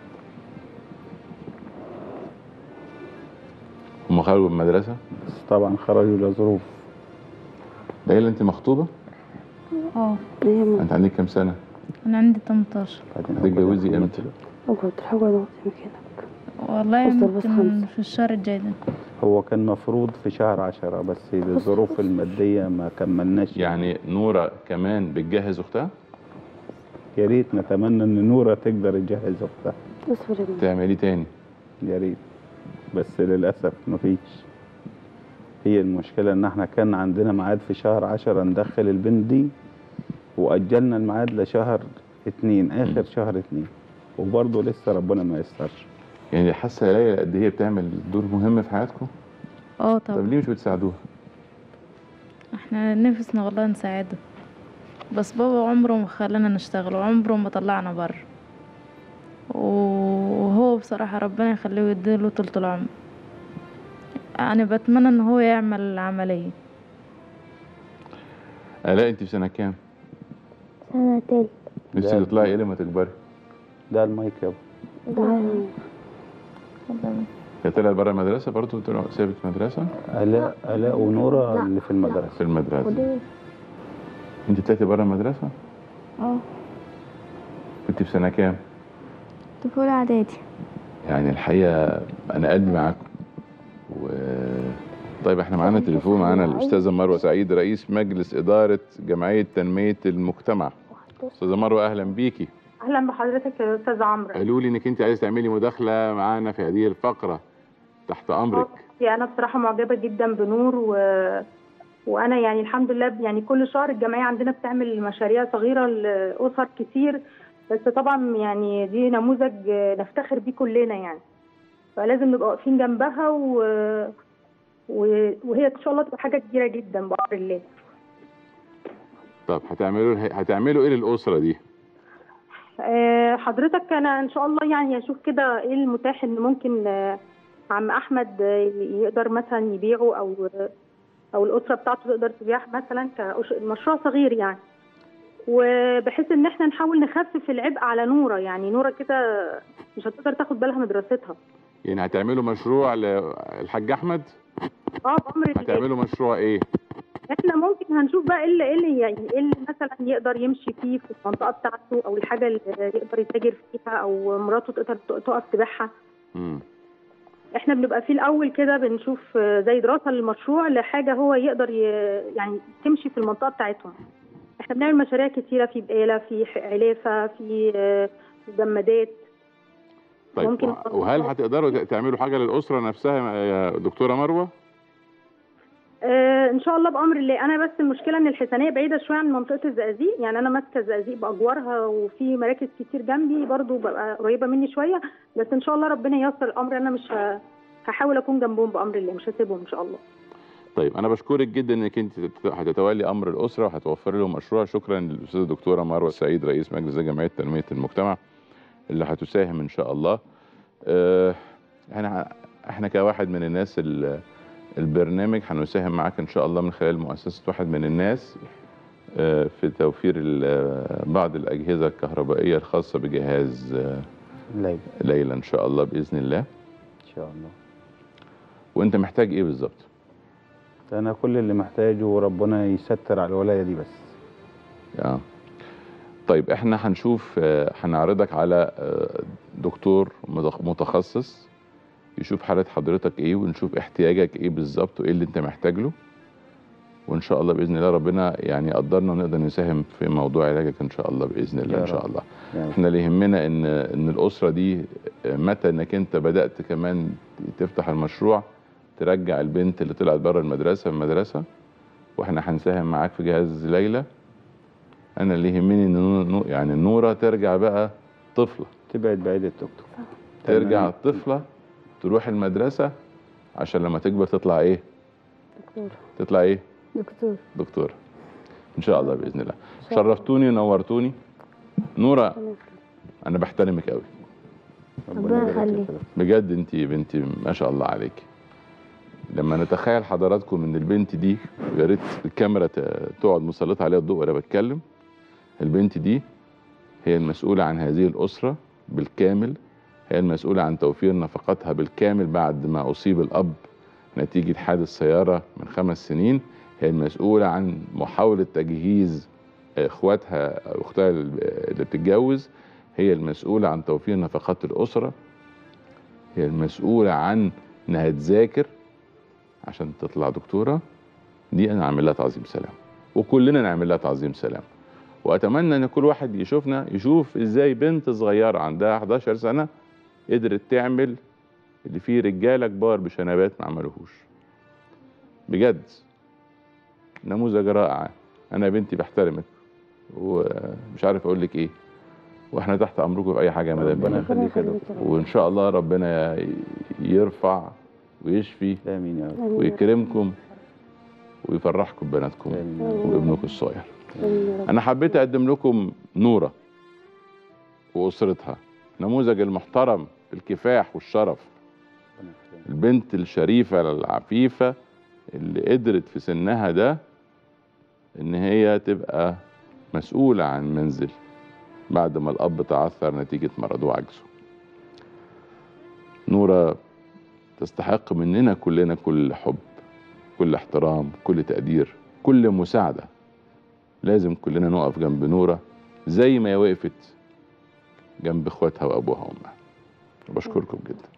هم خرجوا من المدرسه بس طبعا خرجوا لظروف ليلى انت مخطوبه اه انت عندك كام سنه أنا عندي 18 هتتجوزي امتى اقعد الحاجة اقعد مكانك والله أفضل بس يمكن خمسة. في الشهر الجاي ده هو كان مفروض في شهر عشرة بس للظروف المادية ما كملناش يعني نوره كمان بتجهز اختها يا ريت نتمنى ان نورة تقدر تجهز اختها اصبر يا ماما تعملي تاني يا ريت بس للأسف مفيش هي المشكلة إن إحنا كان عندنا ميعاد في شهر عشرة ندخل البنت دي وأجلنا الميعاد لشهر اتنين آخر شهر اتنين وبرضه لسه ربنا ما يسترش يعني حاسه يا ليلى قد ايه هي بتعمل دور مهم في حياتكم اه طب طبعا ليه مش بتساعدوها احنا نفسنا والله نساعده بس بابا عمره ما خلانا نشتغل وعمره ما طلعنا بره وهو بصراحة ربنا يخليه ويديله طولة العمر يعني بتمنى ان هو يعمل العملية الاء انت في سنه كام سنة تالت نفسي تطلعي ايه لما تكبري ده المايك يابا هي طلعت بره المدرسه برضه طلعوا سابت مدرسه آلاء آلاء ونورة اللي في المدرسة في المدرسه ودي انت طلعتي بره المدرسه اه كنت في سنه كام كنت في أولى إعدادي يعني الحقيقه انا قلبي معاكم و طيب احنا معانا تليفون معانا الاستاذه مروه سعيد رئيس مجلس اداره جمعيه تنميه المجتمع استاذه مروه اهلا بيكي اهلا بحضرتك يا استاذ عمرو قالوا لي انك انت عايزه تعملي مداخله معانا في هذه الفقره تحت امرك يعني انا بصراحه معجبه جدا بنور و... وانا يعني الحمد لله يعني كل شهر الجمعيه عندنا بتعمل مشاريع صغيره لاسر كتير بس طبعا يعني دي نموذج نفتخر بيه كلنا يعني فلازم نبقى واقفين جنبها و... و... وهي ان شاء الله تبقى حاجه كبيره جدا بامر الله طب هتعملوا هتعملوا ايه للاسره دي آه، حضرتك انا ان شاء الله يعني اشوف كده ايه المتاح ان ممكن آه، عم احمد آه، يقدر مثلا يبيعه او او الاسره بتاعته تقدر تبيعه مثلا كمشروع صغير يعني وبحيث ان احنا نحاول نخفف العبء على نوره يعني نوره كده مش هتقدر تاخد بالها من دراستها يعني هتعملوا مشروع للحاج احمد اه بامر الله هتعملوا مشروع ايه احنا ممكن هنشوف بقى ايه اللي ايه اللي يعني ايه اللي مثلا يقدر يمشي فيه في المنطقه بتاعته او الحاجه اللي يقدر يتاجر فيها او مراته تقدر تقف تبيعها مم. احنا بنبقى في الاول كده بنشوف آه، زي دراسه للمشروع لحاجه هو يقدر ي... يعني تمشي في المنطقه بتاعتهم احنا بنعمل مشاريع كتيره في بقاله في ح- علافه في آه، مجمدات طيب ممكن وه- وهل هتقدروا ت- تعملوا حاجه للاسره نفسها يا دكتوره مروه آه ان شاء الله بامر الله انا بس المشكله ان الحسنيه بعيده شويه عن منطقه الزقازيق يعني انا ماسكه الزقازيق باجوارها وفي مراكز كتير جنبي برضو ببقى قريبه مني شويه بس ان شاء الله ربنا ييسر الامر انا مش ه... هحاول اكون جنبهم بامر الله مش هسيبهم ان شاء الله طيب انا بشكرك جدا انك انت تت- هتتولي امر الاسره وهتوفري لهم مشروع شكرا للاستاذه الدكتوره مروه سعيد رئيس مجلس جمعيه تنميه المجتمع اللي هتساهم ان شاء الله آه، احنا احنا كواحد من الناس ال- البرنامج هنساهم معاك ان شاء الله من خلال مؤسسه واحد من الناس آه، في توفير ال- بعض الاجهزه الكهربائيه الخاصه بجهاز آه، ليلى ليلى ان شاء الله باذن الله ان شاء الله وانت محتاج ايه بالظبط انا كل اللي محتاجه ربنا يستر على الولايه دي بس اه طيب احنا هنشوف آه، هنعرضك على آه، دكتور متخ- متخصص يشوف حالة حضرتك ايه ونشوف احتياجك ايه بالظبط وايه اللي انت محتاج له وان شاء الله باذن الله ربنا يعني يقدرنا ونقدر نساهم في موضوع علاجك ان شاء الله باذن الله يا ان شاء رب. الله يا رب. احنا اللي يهمنا ان ان الاسره دي آه، متى انك انت بدات كمان تفتح المشروع ترجع البنت اللي طلعت بره المدرسه المدرسه واحنا هنساهم معاك في جهاز ليلى انا اللي يهمني ان نو- نو- يعني نوره ترجع بقى طفله تبعد بعيد التوك توك ترجع طفله تروح المدرسه عشان لما تكبر تطلع ايه دكتور تطلع ايه دكتور دكتور ان شاء الله باذن الله شرفتوني ونورتوني نوره انا بحترمك قوي ربنا يخليك بجد انت بنتي ما شاء الله عليك لما نتخيل حضراتكم ان البنت دي ويا ريت الكاميرا ت- تقعد مسلطه عليها الضوء وانا بتكلم البنت دي هي المسؤوله عن هذه الاسره بالكامل هي المسؤوله عن توفير نفقاتها بالكامل بعد ما اصيب الاب نتيجه حادث سياره من خمس سنين هي المسؤوله عن محاوله تجهيز اخواتها أو اختها اللي بتتجوز هي المسؤوله عن توفير نفقات الاسره هي المسؤوله عن انها تذاكر عشان تطلع دكتوره دي انا اعمل لها تعظيم سلام وكلنا نعمل لها تعظيم سلام واتمنى ان كل واحد يشوفنا يشوف ازاي بنت صغيره عندها 11 سنه قدرت تعمل اللي فيه رجاله كبار بشنبات ما عملوهوش بجد نموذج رائع انا يا بنتي بحترمك ومش عارف اقول لك ايه واحنا تحت امركم في اي حاجه يا مدام ربنا بنات. يخليك يا دكتور. وان شاء الله ربنا ي- يرفع ويشفي امين يا رب آمين. ويكرمكم ويفرحكم ببناتكم وابنكم الصغير انا حبيت اقدم لكم نوره واسرتها نموذج المحترم الكفاح والشرف البنت الشريفه العفيفه اللي قدرت في سنها ده ان هي تبقى مسؤوله عن منزل بعد ما الاب تعثر نتيجه مرضه وعجزه نوره تستحق مننا كلنا كل حب كل احترام كل تقدير كل مساعده لازم كلنا نقف جنب نوره زي ما هي وقفت جنب اخواتها وابوها وامها بشكركم جدا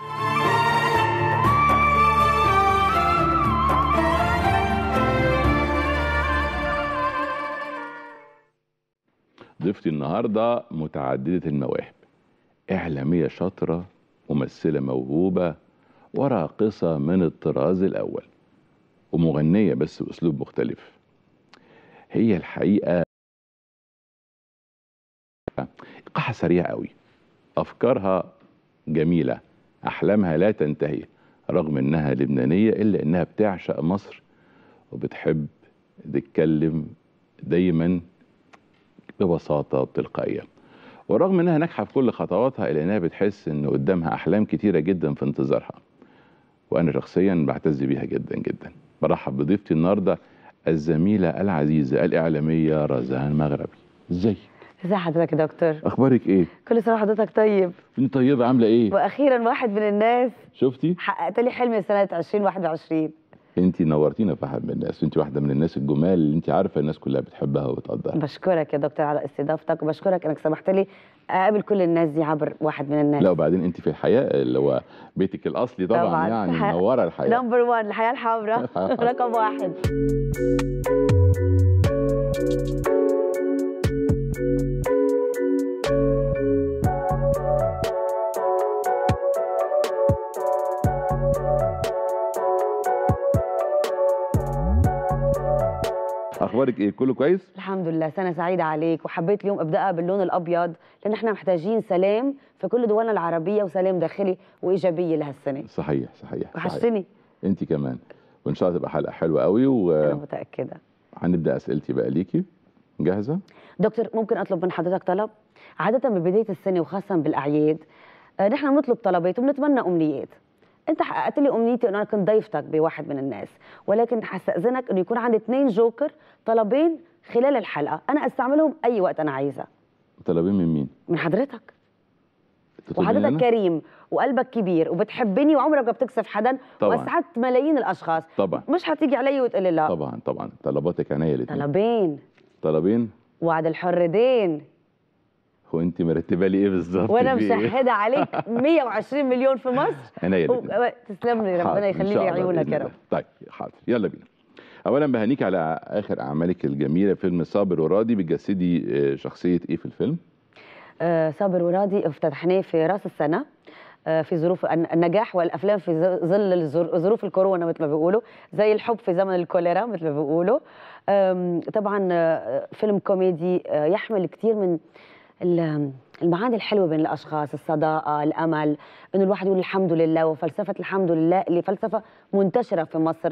ضيفتي النهارده متعدده المواهب اعلاميه شاطره ممثله موهوبه وراقصه من الطراز الاول ومغنيه بس باسلوب مختلف هي الحقيقه ايقاعها سريع قوي افكارها جميله احلامها لا تنتهي رغم انها لبنانيه الا انها بتعشق مصر وبتحب تتكلم دايما ببساطه وبتلقائيه ورغم انها ناجحه في كل خطواتها الا انها بتحس ان قدامها احلام كتيره جدا في انتظارها وانا شخصيا بعتز بيها جدا جدا برحب بضيفتي النهارده الزميله العزيزه الاعلاميه رزان مغربي ازيك ازي حضرتك يا دكتور اخبارك ايه كل سنه وحضرتك طيب انت طيبه عامله ايه واخيرا واحد من الناس شفتي حققت لي حلمي سنه 2021 انت نورتينا في واحد من الناس انت واحده من الناس الجمال اللي انت عارفه الناس كلها بتحبها وبتقدرها بشكرك يا دكتور على استضافتك وبشكرك انك سمحت لي اقابل كل الناس دي عبر واحد من الناس لا وبعدين انت في الحياه اللي هو بيتك الاصلي طبعا, طبعاً. يعني الحياة- منوره الحياه نمبر 1 الحياه الحمراء رقم واحد اخبارك ايه كله كويس الحمد لله سنه سعيده عليك وحبيت اليوم ابداها باللون الابيض لان احنا محتاجين سلام في كل دولنا العربيه وسلام داخلي وايجابيه لهالسنه صحيح صحيح صحيح. وحشتني انت كمان وان شاء الله تبقى حلقه حلوه قوي انا وهنبدا متاكده اسئلتي بقى ليكي جاهزه دكتور ممكن اطلب من حضرتك طلب عاده ببدايه السنه وخاصه بالاعياد آه، نحن بنطلب طلبات وبنتمنى امنيات انت حققت لي امنيتي انه انا كنت ضيفتك بواحد من الناس ولكن حستاذنك انه يكون عندي اثنين جوكر طلبين خلال الحلقه انا استعملهم اي وقت انا عايزه طلبين من مين من حضرتك تطلبين وحضرتك أنا؟ كريم وقلبك كبير وبتحبني وعمرك ما بتكسف حدا طبعاً. واسعدت ملايين الاشخاص طبعا مش هتيجي علي وتقول لي لا طبعا طبعا طلباتك عينيا الاثنين طلبين طلبين وعد الحر دين هو انت مرتبه لي ايه بالظبط وانا في إيه؟ مشهده عليك 120 مليون في مصر عينيا و- الاثنين تسلم لي حاضر، ربنا إن يخلي شاء لي الله عيونك بإذن يا الله. رب طيب حاضر يلا بينا اولا بهنيك على اخر اعمالك الجميله فيلم صابر وراضي بتجسدي آه، شخصيه ايه في الفيلم آه، صابر وراضي افتتحناه في راس السنه آه، في ظروف الن- النجاح والافلام في ظ- ظل الظر- ظروف الكورونا مثل ما بيقولوا زي الحب في زمن الكوليرا مثل ما بيقولوا آم، طبعا آه، فيلم كوميدي آه، يحمل كثير من ال- المعاني الحلوه بين الاشخاص الصداقه الامل انه الواحد يقول الحمد لله وفلسفه الحمد لله اللي فلسفه منتشره في مصر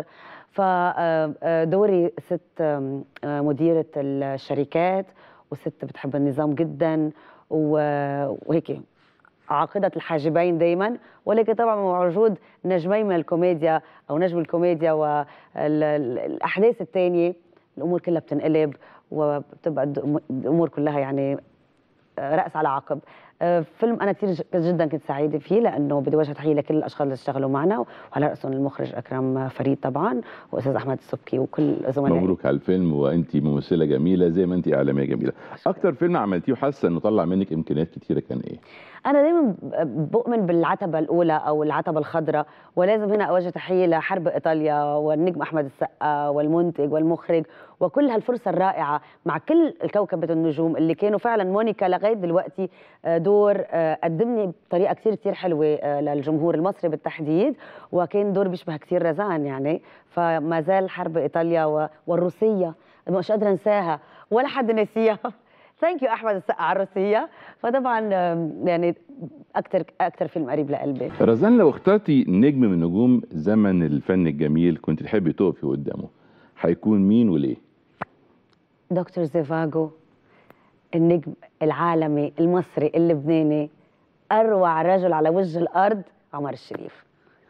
فدوري ست آم، آه، مديره الشركات وست بتحب النظام جدا و- وهيك عاقدة الحاجبين دايما ولكن طبعا مع وجود نجمين من الكوميديا او نجم الكوميديا والاحداث الثانيه الامور كلها بتنقلب وبتبقى الد- الامور كلها يعني راس على عقب آه، فيلم انا كثير جدا كنت سعيده فيه لانه بدي وجه تحيه لكل الاشخاص اللي اشتغلوا معنا وعلى راسهم المخرج اكرم فريد طبعا واستاذ احمد السبكي وكل زملائي مبروك على الفيلم وانت ممثله جميله زي ما انت اعلاميه جميله اكتر فيلم عملتيه وحاسه انه طلع منك امكانيات كتيره كان ايه انا دايما بؤمن بالعتبه الاولى او العتبه الخضراء ولازم هنا اوجه تحيه لحرب ايطاليا والنجم احمد السقا والمنتج والمخرج وكل هالفرصه الرائعه مع كل كوكبه النجوم اللي كانوا فعلا مونيكا لغايه دلوقتي آه، دور آه، قدمني بطريقه كثير كثير حلوه آه، للجمهور المصري بالتحديد وكان دور بيشبه كثير رزان يعني فما زال حرب ايطاليا و- والروسيه مش قادره انساها ولا حد ناسيها ثانك يو احمد السقا على الروسيه فطبعا آم، يعني اكثر اكثر فيلم قريب لقلبي رزان لو اخترتي نجم من نجوم زمن الفن الجميل كنت تحبي تقفي قدامه هيكون مين وليه دكتور زيفاجو النجم العالمي المصري اللبناني اروع رجل على وجه الارض عمر الشريف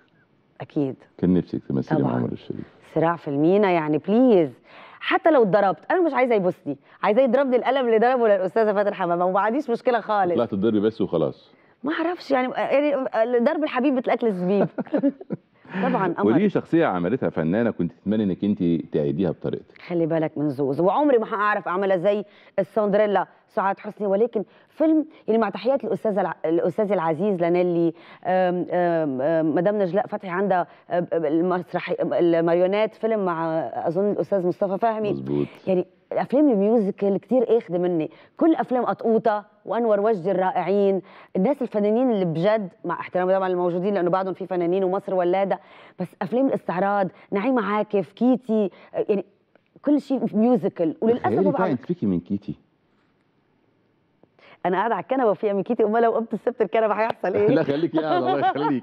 اكيد كان نفسك تمثلي مع طبعاً. عمر الشريف صراع في المينا يعني بليز حتى لو اتضربت انا مش عايزه يبوسني عايزه يضربني القلم اللي ضربه للاستاذه فاتن حمامه وما عنديش مشكله خالص طلعت تضربي بس وخلاص ما اعرفش يعني يعني ضرب الحبيب مثل اكل الزبيب طبعا قمر ودي شخصيه عملتها فنانه كنت تتمنى انك انت تعيديها بطريقتك خلي بالك من زوز وعمري ما هعرف اعملها زي السندريلا سعاد حسني ولكن فيلم يعني مع تحيات الاستاذ الع... الاستاذ العزيز لانيلي آم، آم، آم، مدام نجلاء فتحي عندها آم، المسرحي الماريونات فيلم مع اظن الاستاذ مصطفى فهمي مظبوط يعني الافلام الميوزيكال كتير اخذ مني كل افلام قطقوطه وانور وجدي الرائعين الناس الفنانين اللي بجد مع احترامي طبعا الموجودين لانه بعدهم في فنانين ومصر ولاده بس افلام الاستعراض نعيمه عاكف كيتي يعني كل شيء ميوزيكال وللاسف تخيلي بقى ببقى انت فيكي من كيتي انا قاعده على الكنبه وفيها من كيتي امال لو قمت سبت الكنبه هيحصل ايه لا خليكي قاعده الله يخليك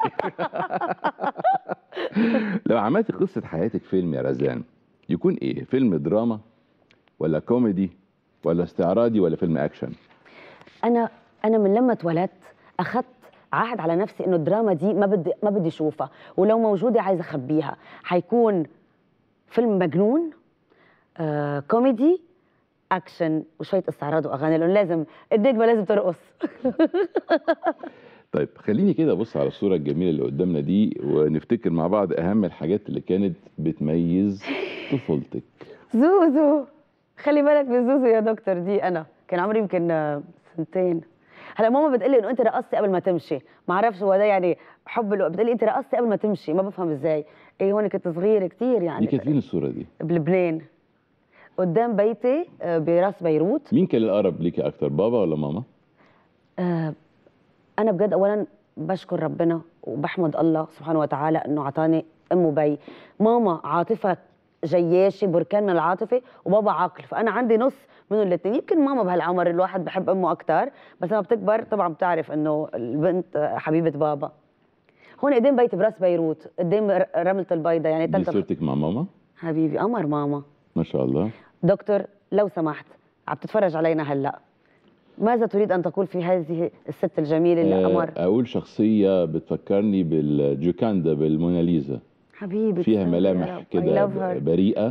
لو عملتي قصه حياتك فيلم يا رزان يكون ايه فيلم دراما ولا كوميدي ولا استعراضي ولا فيلم اكشن انا انا من لما اتولدت اخذت عهد على نفسي انه الدراما دي ما بدي ما بدي اشوفها ولو موجوده عايزه اخبيها حيكون فيلم مجنون آه، كوميدي اكشن وشويه استعراض واغاني لانه لازم النجمه لازم ترقص طيب خليني كده ابص على الصوره الجميله اللي قدامنا دي ونفتكر مع بعض اهم الحاجات اللي كانت بتميز طفولتك زوزو خلي بالك من زوزو يا دكتور دي انا كان عمري يمكن آه، سنتين هلا ماما بتقلي انه انت رقصتي قبل ما تمشي ما اعرفش هو ده يعني حب الوقت بتقلي انت رقصتي قبل ما تمشي ما بفهم ازاي ايه هون كنت صغيره كتير دي يعني كانت فين الصوره دي بلبنان قدام بيتي آه، براس بيروت مين كان الاقرب ليكي اكتر بابا ولا ماما آه، انا بجد اولا بشكر ربنا وبحمد الله سبحانه وتعالى انه اعطاني ام وبي ماما عاطفه جياشي بركان من العاطفه وبابا عقل فانا عندي نص منهم الاثنين يمكن ماما بهالعمر الواحد بحب امه اكثر بس لما بتكبر طبعا بتعرف انه البنت آه، حبيبه بابا هون قدام بيتي براس بيروت قدام ر- رمله البيضاء يعني دي تلت صورتك مع ماما حبيبي قمر ماما ما شاء الله دكتور لو سمحت عم تتفرج علينا هلا ماذا تريد ان تقول في هذه الست الجميله اللي آه، قمر اقول شخصيه بتفكرني بالجوكاندا بالموناليزا حبيبي فيها تسلم يا ملامح رب. I كده love her. بريئه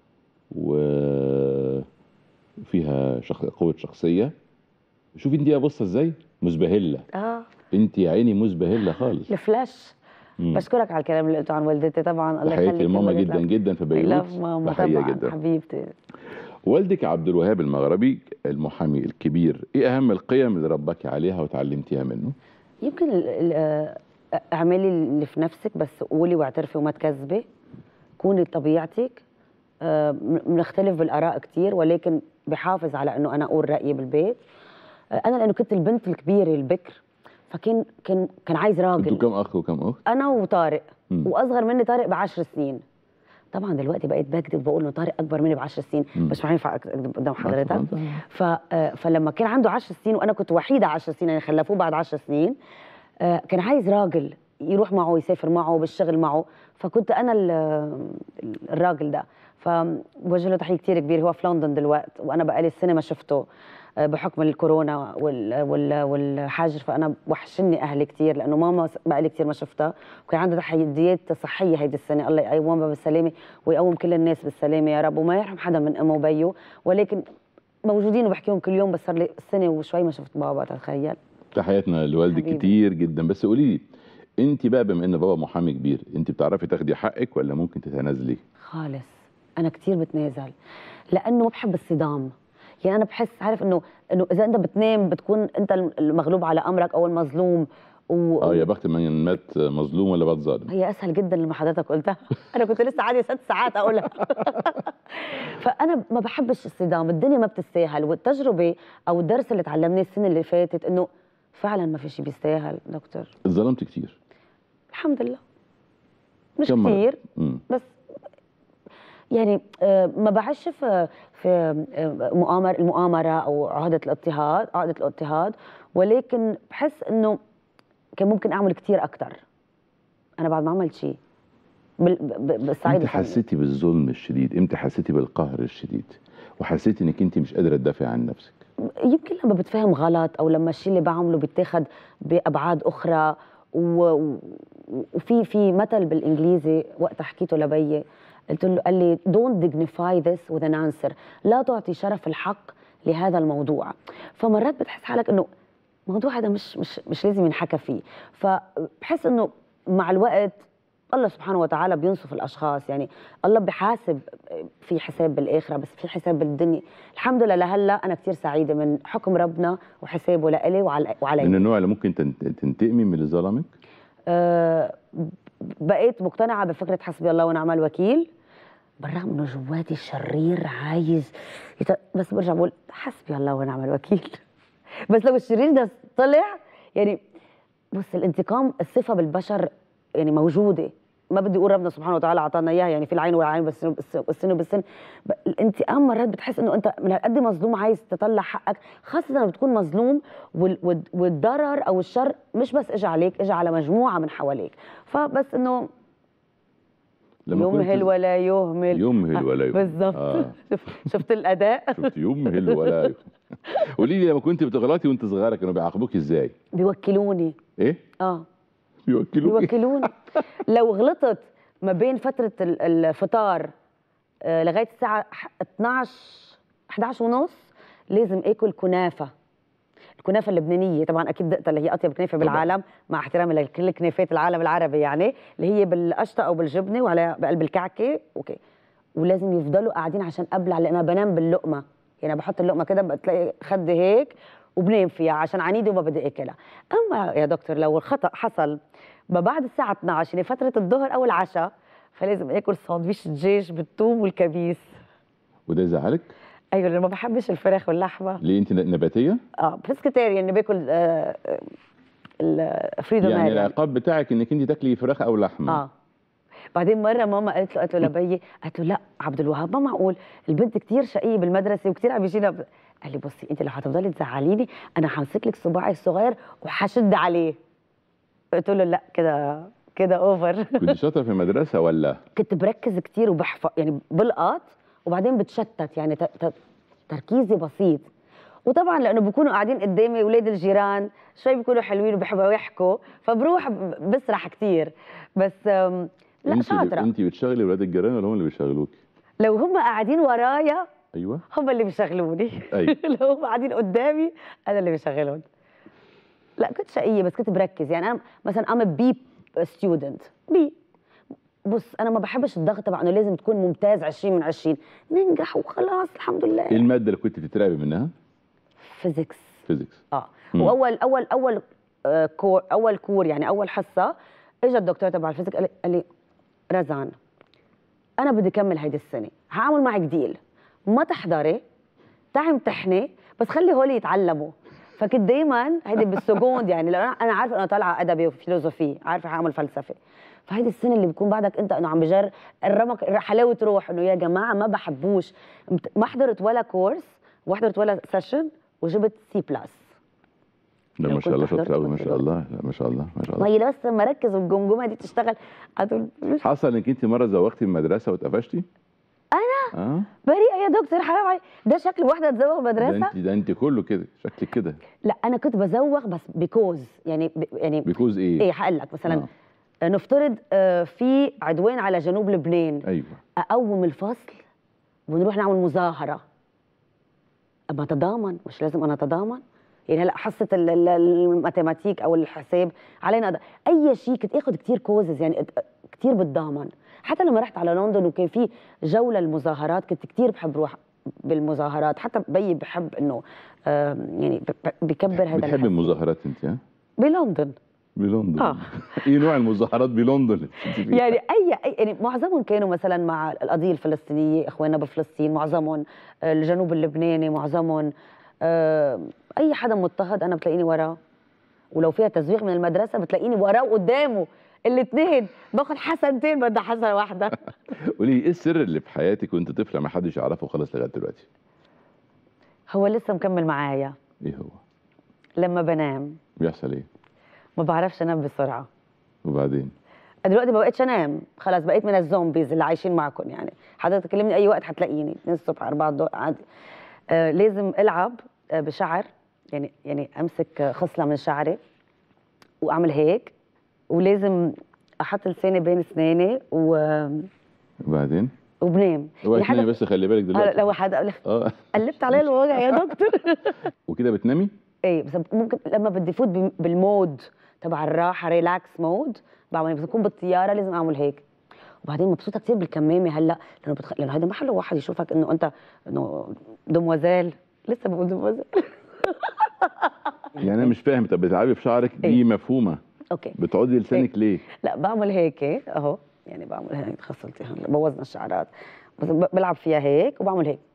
و- وفيها شخ... قوه شخصيه شوفي انت بصه ازاي مزبهله اه انت يا عيني مزبهله خالص الفلاش مم. بشكرك على الكلام اللي قلته عن والدتي طبعا الله تحياتي يخليك لماما الله جدا يسلمك. جدا في I بيروت love ماما تحيه طبعا جدا حبيبتي والدك عبد الوهاب المغربي المحامي الكبير ايه اهم القيم اللي رباكي عليها وتعلمتيها منه يمكن ال- ال- آه، اعملي اللي في نفسك بس قولي واعترفي وما تكذبي كوني طبيعتك آه، م- بنختلف بالاراء كتير ولكن بحافظ على انه انا اقول رايي بالبيت آه، انا لانه كنت البنت الكبيره البكر فكان كان كان عايز انتوا راجل كم اخ وكم اخت انا وطارق مم. واصغر مني طارق بعشر سنين طبعا دلوقتي بقيت بكذب بقول انه طارق اكبر مني بعشر سنين مم. بس ما ينفع اكذب قدام حضرتك ف... آه، فلما كان عنده عشر سنين وانا كنت وحيده عشر سنين يعني خلفوه بعد عشر سنين آه، كان عايز راجل يروح معه يسافر معه بالشغل معه فكنت انا ال- الراجل ده فبوجه له تحيه كثير كبير هو في لندن دلوقتي وانا بقالي سنه ما شفته آه، بحكم الكورونا وال وال والحجر فانا وحشني اهلي كثير لانه ماما بقالي كثير ما شفتها وكان عندها تحديات صحيه هيدي السنه الله يقومها بالسلامه ويقوم كل الناس بالسلامه يا رب وما يرحم حدا من امه وبيه ولكن موجودين وبحكيهم كل يوم بس صار لي سنه وشوي ما شفت بابا تتخيل تحياتنا لوالدك حبيبي. كتير جدا بس قولي لي انت بقى بما ان بابا محامي كبير انت بتعرفي تاخدي حقك ولا ممكن تتنازلي خالص انا كثير بتنازل لانه ما بحب الصدام يعني انا بحس عارف انه انه اذا انت بتنام بتكون انت المغلوب على امرك او المظلوم و... اه يا بخت من مات مظلوم ولا مات ظالم هي اسهل جدا لما حضرتك قلتها انا كنت لسه عادي ست ساعات اقولها فانا ما بحبش الصدام الدنيا ما بتستاهل والتجربه او الدرس اللي تعلمناه السنه اللي فاتت انه فعلا ما في شيء بيستاهل دكتور اتظلمت كتير الحمد لله مش كم مرة؟ كثير مم. بس يعني آه، ما بعيش في في آه، مؤامر المؤامره او عهده الاضطهاد عقده الاضطهاد ولكن بحس انه كان ممكن اعمل كثير اكثر انا بعد ما عملت شيء بال- ب- ب- بالصعيد امتى الفني. حسيتي بالظلم الشديد امتى حسيتي بالقهر الشديد وحسيتي انك انت مش قادره تدافعي عن نفسك يمكن لما بتفهم غلط او لما الشيء اللي بعمله بيتاخد بابعاد اخرى و... و- وفي في مثل بالانجليزي وقت حكيته لبيي قلت له قال لي don't dignify this with an answer لا تعطي شرف الحق لهذا الموضوع فمرات بتحس حالك انه الموضوع هذا مش مش مش لازم ينحكى فيه فبحس انه مع الوقت الله سبحانه وتعالى بينصف الاشخاص يعني الله بحاسب في حساب بالاخره بس في حساب بالدنيا الحمد لله لهلا انا كثير سعيده من حكم ربنا وحسابه لإلي وعلى وعلي من النوع اللي ممكن تن- تنتقمي من اللي ظلمك أه بقيت مقتنعه بفكره حسبي الله ونعم الوكيل بالرغم انه جواتي شرير عايز يت... بس برجع بقول حسبي الله ونعم الوكيل بس لو الشرير ده طلع يعني بص الانتقام الصفه بالبشر يعني موجوده ما بدي اقول ربنا سبحانه وتعالى اعطانا اياها يعني في العين والعين بس والسن بالسن ب- الانتقام مرات بتحس انه انت من هالقد مظلوم عايز تطلع حقك خاصه لما بتكون مظلوم وال- وال- والضرر او الشر مش بس اجى عليك اجى على مجموعه من حواليك فبس انه لما كنت- يمهل ولا يهمل يمهل ولا يهمل. بالظبط آه. شفت شفت الاداء شفت يمهل ولا يهمل. قولي لي لما كنت بتغلطي وانت صغيره كانوا بيعاقبوك ازاي بيوكلوني ايه اه بيوكلوك بيوكلوني لو غلطت ما بين فترة ال- الفطار آه، لغاية الساعة ح- 12 11 ونص لازم اكل كنافة الكنافه اللبنانيه طبعا اكيد دقتها اللي هي اطيب كنافه بالعالم مع احترامي لكل كنافات العالم العربي يعني اللي هي بالقشطه او بالجبنه وعلى بقلب الكعكه اوكي ولازم يفضلوا قاعدين عشان ابلع لان انا بنام باللقمه يعني أنا بحط اللقمه كده بتلاقي خدي هيك وبنام فيها عشان عنيده وما بدي اكلها اما يا دكتور لو الخطا حصل ما بعد الساعه 12 يعني فتره الظهر او العشاء فلازم اكل ساندويش دجاج بالثوم والكبيس وده يزعلك ايوه لأن ما بحبش الفراخ واللحمه ليه انت نباتيه اه بسكتيريان اني باكل آه آه، الفريدو يعني ماري العقاب بتاعك انك انت تاكلي فراخ او لحمه اه بعدين مره ماما قالت له قالت له لبي قالت له لا عبد الوهاب ما معقول البنت كتير شقيه بالمدرسه وكتير عم يجينا ب... قال لي بصي انت لو هتفضلي تزعليني انا همسك لك صباعي الصغير وحشد عليه قلت له لا كده كده اوفر كنت شاطره في المدرسه ولا كنت بركز كتير وبحفظ يعني بلقط وبعدين بتشتت يعني ت... ت... تركيزي بسيط وطبعا لانه بيكونوا قاعدين قدامي اولاد الجيران شوي بيكونوا حلوين وبيحبوا يحكوا فبروح ب- بسرح كتير بس أم، لا انت شاطره انت بتشغلي ولاد الجيران ولا هم اللي بيشغلوك لو هم قاعدين ورايا ايوه هم اللي بيشغلوني أيوة. لو هم قاعدين قدامي انا اللي بشغلهم لا كنت شقيه بس كنت بركز يعني انا مثلا ام بي ستودنت بي بص انا ما بحبش الضغط تبع انه لازم تكون ممتاز 20 من 20 ننجح وخلاص الحمد ايه لله الماده اللي كنت بتترعبي منها فيزيكس فيزيكس اه مم. واول اول اول آه، كور اول كور يعني اول حصه اجى الدكتور تبع الفيزيك قال لي- قال لي رزان انا بدي اكمل هيدي السنه هعمل معك ديل ما تحضري تعي امتحني بس خلي هول يتعلموا فكنت دايما هيدي بالسكوند يعني لأن انا عارفه انا طالعه ادبي وفيلوزوفي عارفه هعمل فلسفه فهيدي السنه اللي بيكون بعدك انت انه عم بجر الرمق حلاوه روح انه يا جماعه ما بحبوش مت- ما حضرت ولا كورس ما حضرت ولا سيشن وجبت سي بلس لا لو ما شاء كنت الله شاطره حضرت قوي ما كنت شاء الله لا ما شاء الله ما شاء ما الله هي بس لما اركز والجمجمه دي تشتغل هتقول حصل انك انت مره زوغتي من المدرسه واتقفشتي انا اه بريئه يا دكتور حرام عليك ده شكل واحده تزوغ ده مدرسه انت ده انت كله كده شكلك كده لا انا كنت بزوغ بس بيكوز يعني ب... يعني بيكوز ايه ايه هقول لك مثلا آه. نفترض آه، في عدوان على جنوب لبنان ايوه اقوم الفصل ونروح نعمل مظاهره اما اتضامن مش لازم انا اتضامن يعني هلا حصه ال- ال- الماتيماتيك او الحساب علينا أد... اي شيء كنت اخذ كثير كوزز يعني أت- كثير بتضامن حتى لما رحت على لندن وكان في جوله المظاهرات كنت كثير بحب روح بالمظاهرات حتى بيي بحب انه آم، يعني ب- ب- بكبر هذا بتحبي الحس المظاهرات انت ها بلندن بلندن اه ايه نوع المظاهرات بلندن اللي كنت فيها؟ يعني اي أي- يعني معظمهم كانوا مثلا مع القضيه الفلسطينيه اخواننا بفلسطين معظمهم آه، الجنوب اللبناني معظمهم آه، اي حدا مضطهد انا بتلاقيني وراه ولو فيها تزويغ من المدرسه بتلاقيني وراه وقدامه الاثنين باخد حسنتين بدي حسنه واحده قولي لي ايه السر اللي في حياتك وانت طفله ما حدش يعرفه خالص لغايه دلوقتي هو لسه مكمل معايا ايه هو لما بنام بيحصل ايه ما بعرفش انام بسرعه وبعدين دلوقتي ما بقتش انام خلاص بقيت من الزومبيز اللي عايشين معكم يعني حضرتك تكلمني اي وقت هتلاقيني 2 الصبح 4 الظهر عادي آه لازم العب آه بشعر يعني يعني امسك آه، خصله من شعري واعمل هيك ولازم احط لساني بين اسناني و... وبعدين وبنام اوعي يعني تنامي بس خلي بالك آه، دلوقتي لو حدا اه قلبت عليه الوجع يا دكتور وكده بتنامي ايه بس ممكن لما بدي فوت بم- بالمود تبع الراحه ريلاكس مود بعمل بس اكون بالطياره لازم اعمل هيك وبعدين مبسوطه كثير بالكمامه هلا لانه بتخ... لانه هذا ما حلو واحد يشوفك انه انت انه دموزيل لسه بقول دموزيل يعني انا مش فاهم طب بتلعبي في شعرك دي مفهومه اوكي بتعودي لسانك ليه لا بعمل هيك اهو يعني بعمل هيك خصلتي هلا بوزن الشعرات بس ب- بلعب فيها هيك وبعمل هيك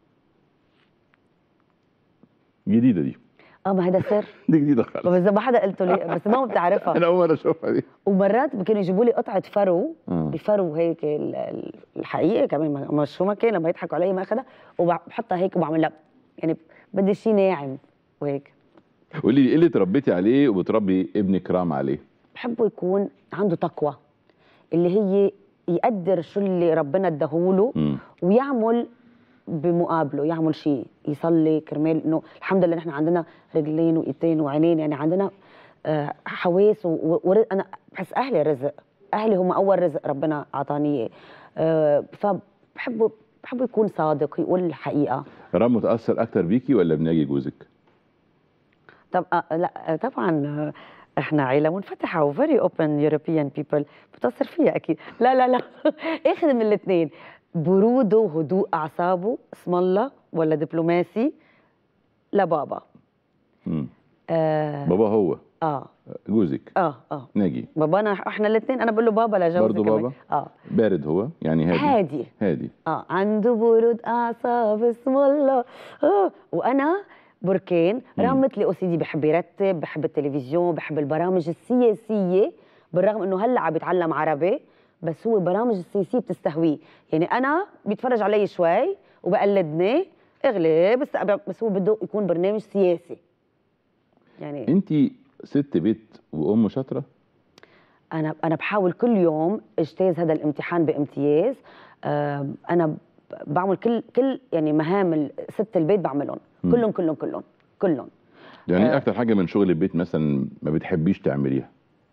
جديده دي اه ما هذا سر دي جديده خالص بس ما حدا قلته لي بس ما بتعرفها انا اول مره اشوفها دي ومرات كانوا يجيبوا لي قطعه فرو آه. الفرو هيك ال- ال- الحقيقه كمان ما- مش شو ما كان لما يضحكوا علي ما اخذها وبحطها هيك وبعمل لها يعني بدي شيء ناعم وهيك قولي لي ايه اللي تربيتي عليه وبتربي ابنك رام عليه بحبه يكون عنده تقوى اللي هي يقدر شو اللي ربنا اداهوله مم. ويعمل بمقابله يعمل شيء يصلي كرمال انه الحمد لله نحن عندنا رجلين وايدين وعينين يعني عندنا آه، حواس و- و- ور- انا بحس اهلي رزق اهلي هم اول رزق ربنا اعطاني إياه. آه، فبحبه بحبه يكون صادق يقول الحقيقه رام متاثر اكتر بيكي ولا بناجي جوزك طب آه لا آه، طبعا آه، احنا عيله منفتحه وفيري اوبن يوروبيان بيبل بتصر فيها اكيد لا لا لا اخذ من الاثنين بروده وهدوء اعصابه اسم الله ولا دبلوماسي لبابا مم. آه بابا هو اه جوزك اه اه ناجي بابانا احنا الاثنين انا بقول له بابا لجوزي برضه كمان. بابا اه بارد هو يعني هادي هادي هادي اه عنده برود اعصاب اسم الله آه. وانا بركان رغم مثلي او سي دي بحب يرتب بحب التلفزيون بحب البرامج السياسيه بالرغم انه هلا عم بيتعلم عربي بس هو برامج السياسيه بتستهويه يعني انا بيتفرج علي شوي وبقلدني اغلي بس بس هو بده يكون برنامج سياسي يعني انت ست بيت وام شاطره انا انا بحاول كل يوم اجتاز هذا الامتحان بامتياز آم، انا ب- بعمل كل كل يعني مهام ال- ست البيت بعملهم مم. كلهم كلهم كلهم كلهم يعني آه. ايه اكتر حاجه من شغل البيت مثلا ما بتحبيش تعمليها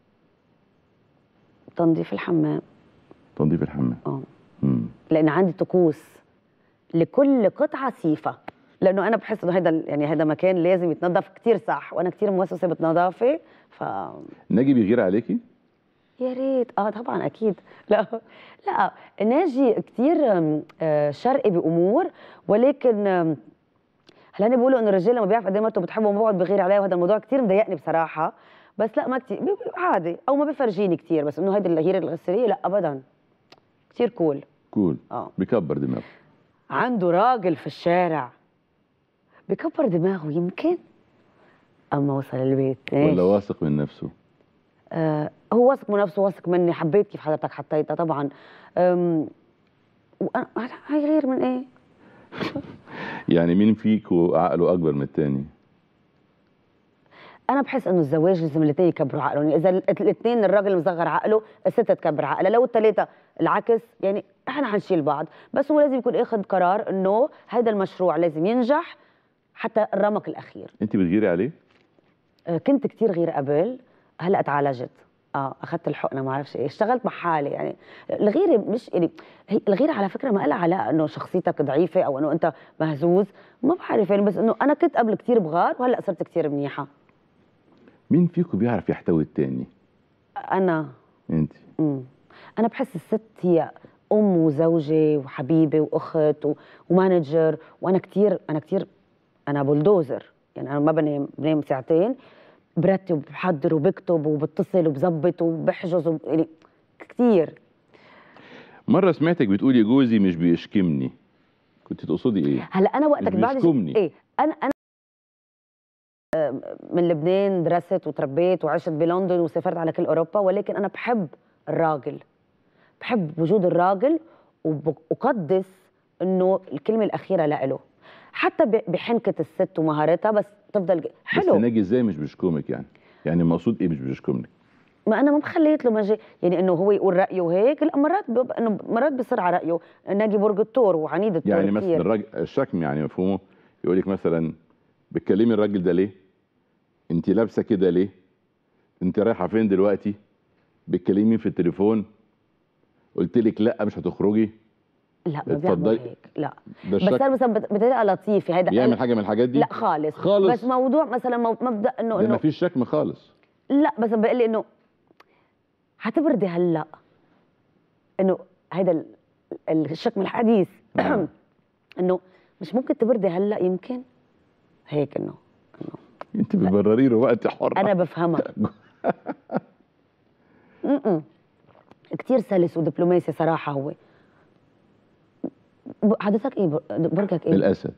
تنظيف الحمام تنظيف الحمام اه مم. لان عندي طقوس لكل قطعه صيفه لانه انا بحس انه هذا يعني هذا مكان لازم يتنظف كثير صح وانا كثير موسوسه بالنظافه ف ناجي بيغير عليكي يا ريت اه طبعا اكيد لا لا ناجي كثير شرقي بامور ولكن آم، هلا هن بيقولوا انه الرجال لما بيعرف قد ايه مرته بتحبه ما بيقعد بغير عليها وهذا الموضوع كثير مضايقني بصراحه بس لا ما كثير عادي او ما بفرجيني كثير بس انه هيدي الغيره الغساليه لا ابدا كثير كول كول اه بيكبر دماغه عنده راجل في الشارع بكبر دماغه يمكن اما وصل البيت ولا ماشي. واثق من نفسه آه هو واثق من نفسه واثق مني حبيت كيف حضرتك حطيتها طبعا أم، وانا هيغير من ايه؟ يعني مين فيكو عقله اكبر من التاني انا بحس انه الزواج لازم الاثنين يكبروا عقلهم يعني اذا الاثنين الراجل مصغر عقله الست تكبر عقلها لو الثلاثه العكس يعني احنا حنشيل بعض بس هو لازم يكون اخذ قرار انه هذا المشروع لازم ينجح حتى الرمق الاخير انت بتغيري عليه آه، كنت كتير غير قبل هلا اتعالجت اه اخذت الحقنه ما اعرفش ايه اشتغلت مع حالي يعني الغيره مش يعني هي الغيره على فكره ما لها علاقه انه شخصيتك ضعيفه او انه انت مهزوز ما بعرف يعني بس انه انا كنت قبل كتير بغار وهلا صرت كتير منيحه مين فيكو بيعرف يحتوي التاني انا انت مم. انا بحس الست هي ام وزوجه وحبيبه واخت و- ومانجر وانا كتير انا كتير انا بلدوزر يعني انا ما بنام بنام ساعتين برتب وبحضر وبكتب وبتصل وبظبط وبحجز وب... يعني كتير مره سمعتك بتقولي جوزي مش بيشكمني كنت تقصدي ايه هلا انا وقتك مش بعد بيشكمني. ايه انا انا آم، من لبنان درست وتربيت وعشت بلندن وسافرت على كل اوروبا ولكن انا بحب الراجل بحب وجود الراجل وبقدس انه الكلمه الاخيره لإله حتى ب- بحنكه الست ومهارتها بس تفضل ج- بس حلو ناجي ازاي مش بيشكمك يعني يعني المقصود ايه مش بيشكمك ما انا ما بخليت له مجال يعني انه هو يقول رايه هيك لا مرات بيبقى- انه مرات بيصر على رايه ناجي برج الثور وعنيد الثور يعني مثلا كتير. الراجل الشكم يعني مفهومه يقول لك مثلا بتكلمي الراجل ده ليه انت لابسه كده ليه انت رايحه فين دلوقتي بتكلمي في التليفون قلت لك لا مش هتخرجي لا ما بيعمل اتفضلي. هيك لا ده بس الشك انا مثلا بط- بطريقه لطيفه هذا يعمل حاجه من الحاجات دي لا خالص خالص بس موضوع مثلا مو- مبدا انه ده انه مفيش شكم خالص لا بس بقول لي انه هتبردي هلا انه هذا ال- ال- الشكم الحديث انه مش ممكن تبردي هلا يمكن هيك انه انت بتبرري له وقت حر انا بفهمها م-م. كتير سلس ودبلوماسي صراحه هو ب- حضرتك ايه بر- برجك ايه الاسد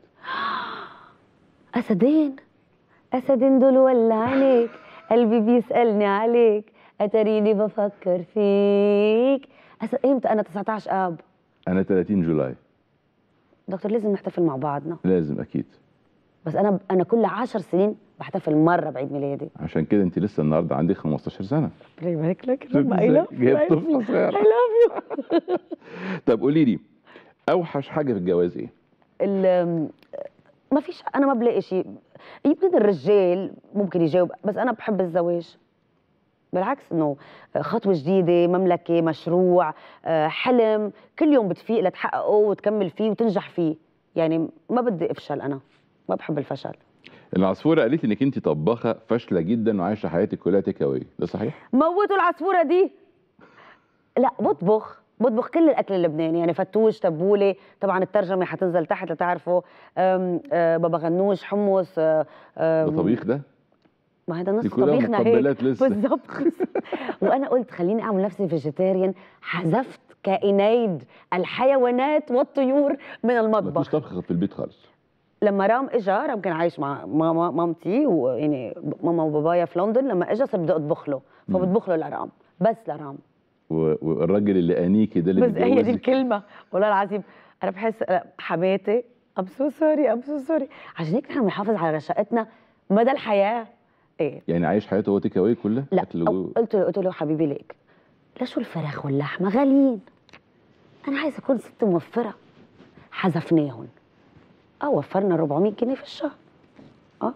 اسدين اسدين دول ولا عليك قلبي بيسالني عليك اتريني بفكر فيك أسد امتى انا 19 اب انا 30 جولاي دكتور لازم نحتفل مع بعضنا لازم اكيد بس انا انا كل 10 سنين بحتفل مره بعيد ميلادي عشان كده انت لسه النهارده عندك 15 سنه ربنا يبارك لك شوف رب I ازاي؟ love you. جايب I- طفله صغيره I love you طب قولي لي اوحش حاجه في الجواز ايه ال- ما فيش انا ما بلاقي شيء يمكن الرجال ممكن يجاوب بس انا بحب الزواج بالعكس انه خطوه جديده مملكه مشروع آه، حلم كل يوم بتفيق لتحققه وتكمل فيه وتنجح فيه يعني ما بدي افشل انا ما بحب الفشل العصفوره قالت لي انك انت طباخه فاشله جدا وعايشه حياتك كلها تيك اواي ده صحيح موتوا العصفوره دي لا بطبخ بطبخ كل الاكل اللبناني يعني فتوش تبوله طبعا الترجمه حتنزل تحت لتعرفوا أم، أه، بابا غنوش حمص أه، ده أم، طبيخ ده ما هذا نص دي كلها طبيخنا هيك مقبلات لسه. بالظبط وانا قلت خليني اعمل نفسي فيجيتيريان حذفت كائنيد الحيوانات والطيور من مفيش المطبخ طبخ في البيت خالص لما رام اجى رام كان عايش مع ماما مامتي ويعني ماما وبابايا في لندن لما اجى صرت بدي اطبخ له فبطبخ له لرام بس لرام و- والراجل اللي انيكي ده اللي بس هي دي بيتجوزك الكلمه والله العظيم انا بحس أنا حماتي ام سو سوري ام سو سوري عشان هيك نحن بنحافظ على رشاقتنا مدى الحياه ايه يعني عايش حياته هو تيك اواي كلها لا أكل أو- و- قلت له قلت له حبيبي ليك ليش الفراخ واللحمه غاليين انا عايزه اكون ست موفره حذفناهم اه وفرنا 400 جنيه في الشهر اه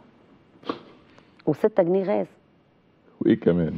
و6 جنيه غاز وايه كمان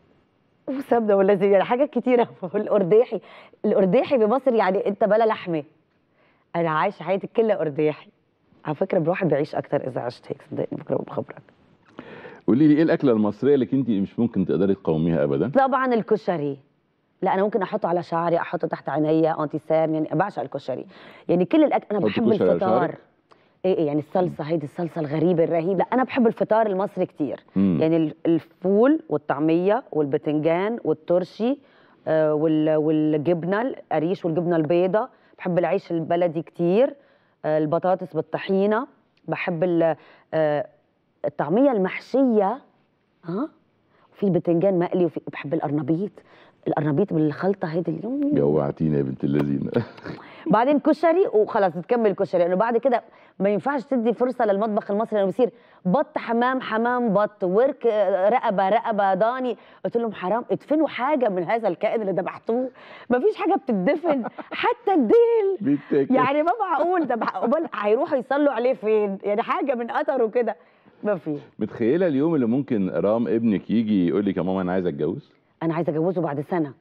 وسمنه ولا زي يعني حاجات كتيره والارداحي الارداحي بمصر يعني انت بلا لحمه انا عايشه حياتي كلها ارداحي على فكره الواحد بيعيش اكتر اذا عشت هيك صدقني بكره بخبرك قولي لي ايه الاكله المصريه اللي انت مش ممكن تقدري تقاوميها ابدا طبعا الكشري لا انا ممكن احطه على شعري احطه تحت عينيا انتي سان يعني بعشق الكشري يعني كل الاكل انا تحطي بحب كشري على الفطار شعرك؟ ايه ايه يعني الصلصه هيدي الصلصه الغريبه الرهيبه لا انا بحب الفطار المصري كتير مم. يعني ال- الفول والطعميه والبتنجان والترشي آه، وال- والجبنه القريش والجبنه البيضاء بحب العيش البلدي كتير آه، البطاطس بالطحينه بحب ال- آه، الطعميه المحشيه ها في البتنجان مقلي وفي بحب القرنبيط القرنبيط بالخلطه هيدي اليوم جوعتينا يا بنت اللذينه بعدين كشري وخلاص تكمل كشري لانه بعد كده ما ينفعش تدي فرصه للمطبخ المصري لانه بصير بط حمام حمام بط ورك آه، رقبه رقبه ضاني قلت لهم حرام ادفنوا حاجه من هذا الكائن اللي ذبحتوه ما فيش حاجه بتدفن حتى الديل بيتاكل يعني ما معقول ده امال هيروحوا يصلوا عليه فين يعني حاجه من اثره كده ما في متخيله اليوم اللي ممكن رام ابنك يجي يقول لك يا ماما انا عايز اتجوز انا عايزه اجوزه بعد سنه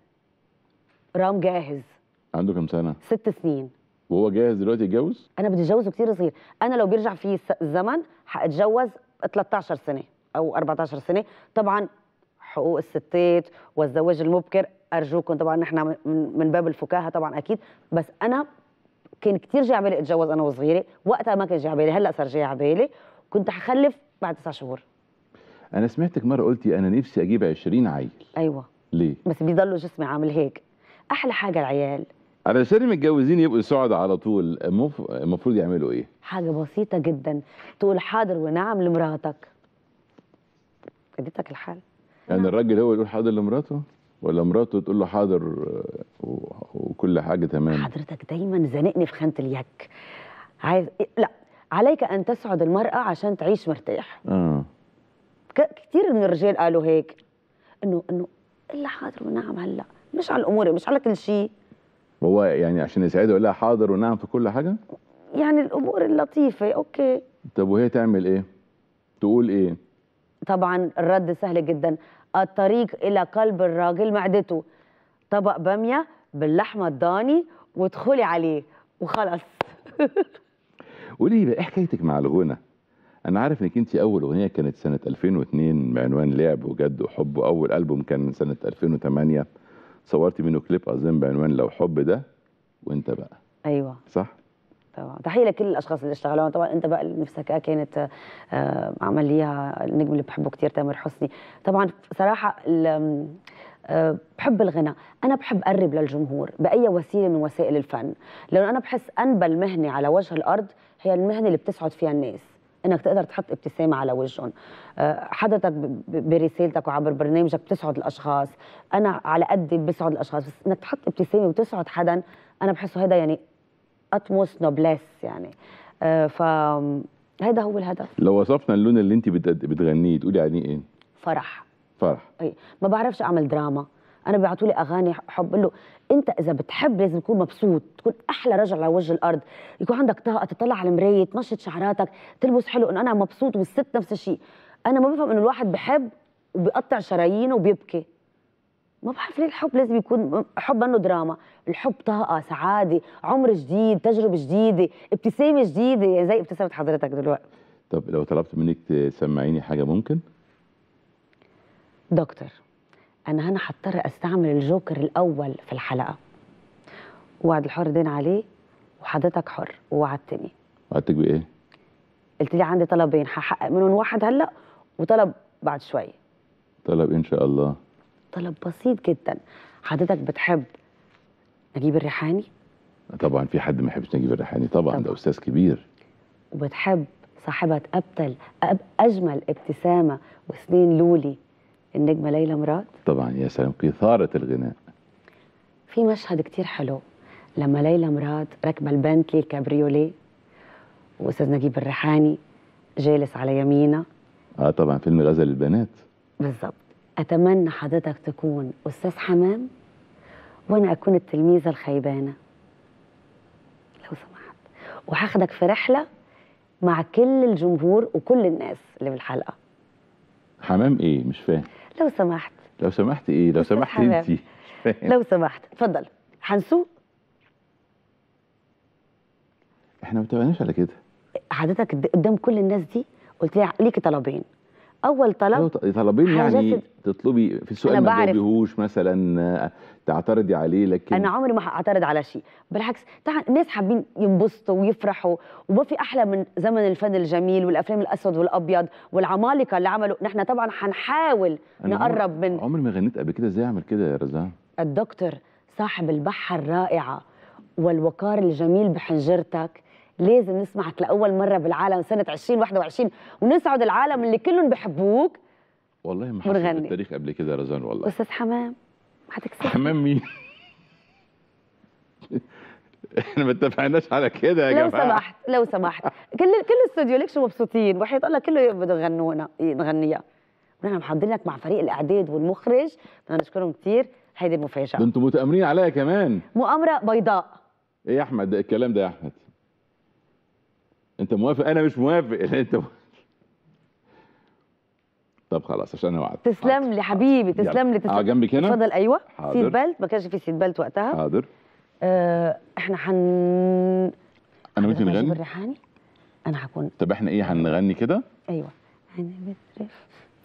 رام جاهز عنده كام سنه ست سنين وهو جاهز دلوقتي يتجوز انا بدي اتجوزه كتير صغير انا لو بيرجع في الس- الزمن حاتجوز 13 سنه او 14 سنه طبعا حقوق الستات والزواج المبكر ارجوكم طبعا نحن من من باب الفكاهه طبعا اكيد بس انا كان كتير جاي على بالي اتجوز انا وصغيره وقتها ما كان جاي على بالي هلا صار جاي على بالي كنت حخلف بعد تسع شهور انا سمعتك مره قلتي انا نفسي اجيب 20 عيل ايوه ليه بس بيضلوا جسمي عامل هيك احلى حاجه العيال علشان المتجوزين يبقوا سعداء على طول المف- المفروض يعملوا ايه حاجة بسيطة جدا تقول حاضر ونعم لمراتك اديتك الحل يعني الراجل هو يقول حاضر لمراته ولا مراته تقول له حاضر آه، و- وكل حاجه تمام حضرتك دايما زنقني في خانة اليك عايز لا عليك ان تسعد المرأة عشان تعيش مرتاح اه ك- كتير من الرجال قالوا هيك انه انه الا حاضر ونعم هلا مش على الامور مش على كل شيء هو يعني عشان يسعده يقول لها حاضر ونعم في كل حاجه يعني الامور اللطيفة اوكي طب وهي تعمل ايه تقول ايه طبعا الرد سهل جدا الطريق الى قلب الراجل معدته طبق باميه باللحمه الضاني وادخلي عليه وخلاص قولي لي بقى ايه حكايتك مع الغنى انا عارف انك انت اول اغنيه كانت سنه 2002 بعنوان لعب وجد وحب واول البوم كان سنه 2008 صورتي منه كليب اظن بعنوان لو حب ده وانت بقى ايوه صح طبعا تحيه لكل الاشخاص اللي اشتغلوا طبعا انت بقى اللي نفسك آه كانت آه، عمل ليها النجم اللي بحبه كتير تامر حسني طبعا صراحه ال- آه، بحب الغنى انا بحب اقرب للجمهور باي وسيله من وسائل الفن لانه انا بحس انبل مهنه على وجه الارض هي المهنه اللي بتسعد فيها الناس انك تقدر تحط ابتسامه على وجههم آه، حضرتك ب- ب- برسالتك وعبر برنامجك بتسعد الاشخاص انا على قدي بسعد الاشخاص بس انك تحط ابتسامه وتسعد حدا انا بحسه هذا يعني اتموس نوبليس يعني آه، ف هذا هو الهدف لو وصفنا اللون اللي انت بت- بتغنيه تقولي عليه ايه فرح فرح أي ما بعرفش اعمل دراما انا بيعطوا لي اغاني حب بقول له انت اذا بتحب لازم تكون مبسوط تكون احلى رجل على وجه الارض يكون عندك طاقه تطلع على المرايه تمشط شعراتك تلبس حلو انه انا مبسوط والست نفس الشيء انا ما بفهم انه الواحد بحب وبيقطع شرايينه وبيبكي ما بعرف ليه الحب لازم يكون حب منه دراما الحب طاقه سعاده عمر جديد تجربه جديده ابتسامه جديده زي ابتسامه حضرتك دلوقتي طب لو طلبت منك تسمعيني حاجه ممكن دكتور انا هنا هضطر استعمل الجوكر الاول في الحلقه وعد الحر دين عليه وحضرتك حر ووعدتني وعدتك بايه قلت لي عندي طلبين هحقق منهم واحد هلا وطلب بعد شوي طلب ان شاء الله طلب بسيط جدا حضرتك بتحب نجيب الريحاني طبعا في حد ما يحبش نجيب الريحاني طبعا ده استاذ كبير وبتحب صاحبة أبتل أب أجمل ابتسامة وسنين لولي النجمة ليلى مراد طبعا يا سلام قيثاره الغناء في مشهد كتير حلو لما ليلى مراد راكبة البنتلي الكابريوليه وأستاذ نجيب الريحاني جالس على يمينه اه طبعا فيلم غزل البنات بالظبط أتمنى حضرتك تكون أستاذ حمام وأنا أكون التلميذة الخيبانة لو سمحت وهاخدك في رحلة مع كل الجمهور وكل الناس اللي في الحلقة حمام ايه مش فاهم لو سمحت لو سمحت ايه لو سمحت حمام. انت مش فاهم لو سمحت اتفضل هنسوق احنا ما اتفقناش على كده حضرتك قد- قدام كل الناس دي قلت لي ليكي طلبين اول طلب لو ط- طلبين حاجات يعني ال- تطلبي في السؤال أنا ما بعرف. تجاوبيهوش مثلا آه، تعترضي عليه لكن انا عمري ما هعترض على شيء بالعكس تعال الناس حابين ينبسطوا ويفرحوا وما في احلى من زمن الفن الجميل والافلام الاسود والابيض والعمالقه اللي عملوا نحن طبعا هنحاول أنا عمر- نقرب من عمري ما غنيت قبل كده ازاي اعمل كده يا رزان الدكتور صاحب البحة الرائعة والوقار الجميل بحنجرتك لازم نسمعك لأول مرة بالعالم سنة 2021 ونسعد العالم اللي كلهم بحبوك والله ما حصل في ونغني. التاريخ قبل كده يا رزان والله أستاذ حمام هتكسب حمام مين احنا ما اتفقناش على كده يا لو جماعه سمحت لو سمحت كل كل الاستوديو ليك شو مبسوطين وحياة الله كله بده يغنونا نغنيها نحن محضرين لك مع فريق الاعداد والمخرج بدنا نشكرهم كثير هيدي المفاجاه ده انتوا متامرين عليا كمان مؤامره بيضاء ايه يا احمد ده الكلام ده يا احمد انت موافق انا مش موافق انت موافق. طب خلاص عشان انا وعد تسلم لي حبيبي يلا. تسلم لي اه تسلم جنبك هنا اتفضل ايوه حاضر. سيت بيلت ما كانش في سيت بيلت وقتها حاضر آه احنا حن انا وانت نجيب نغني الريحاني انا هكون طب احنا ايه هنغني كده ايوه انا بترف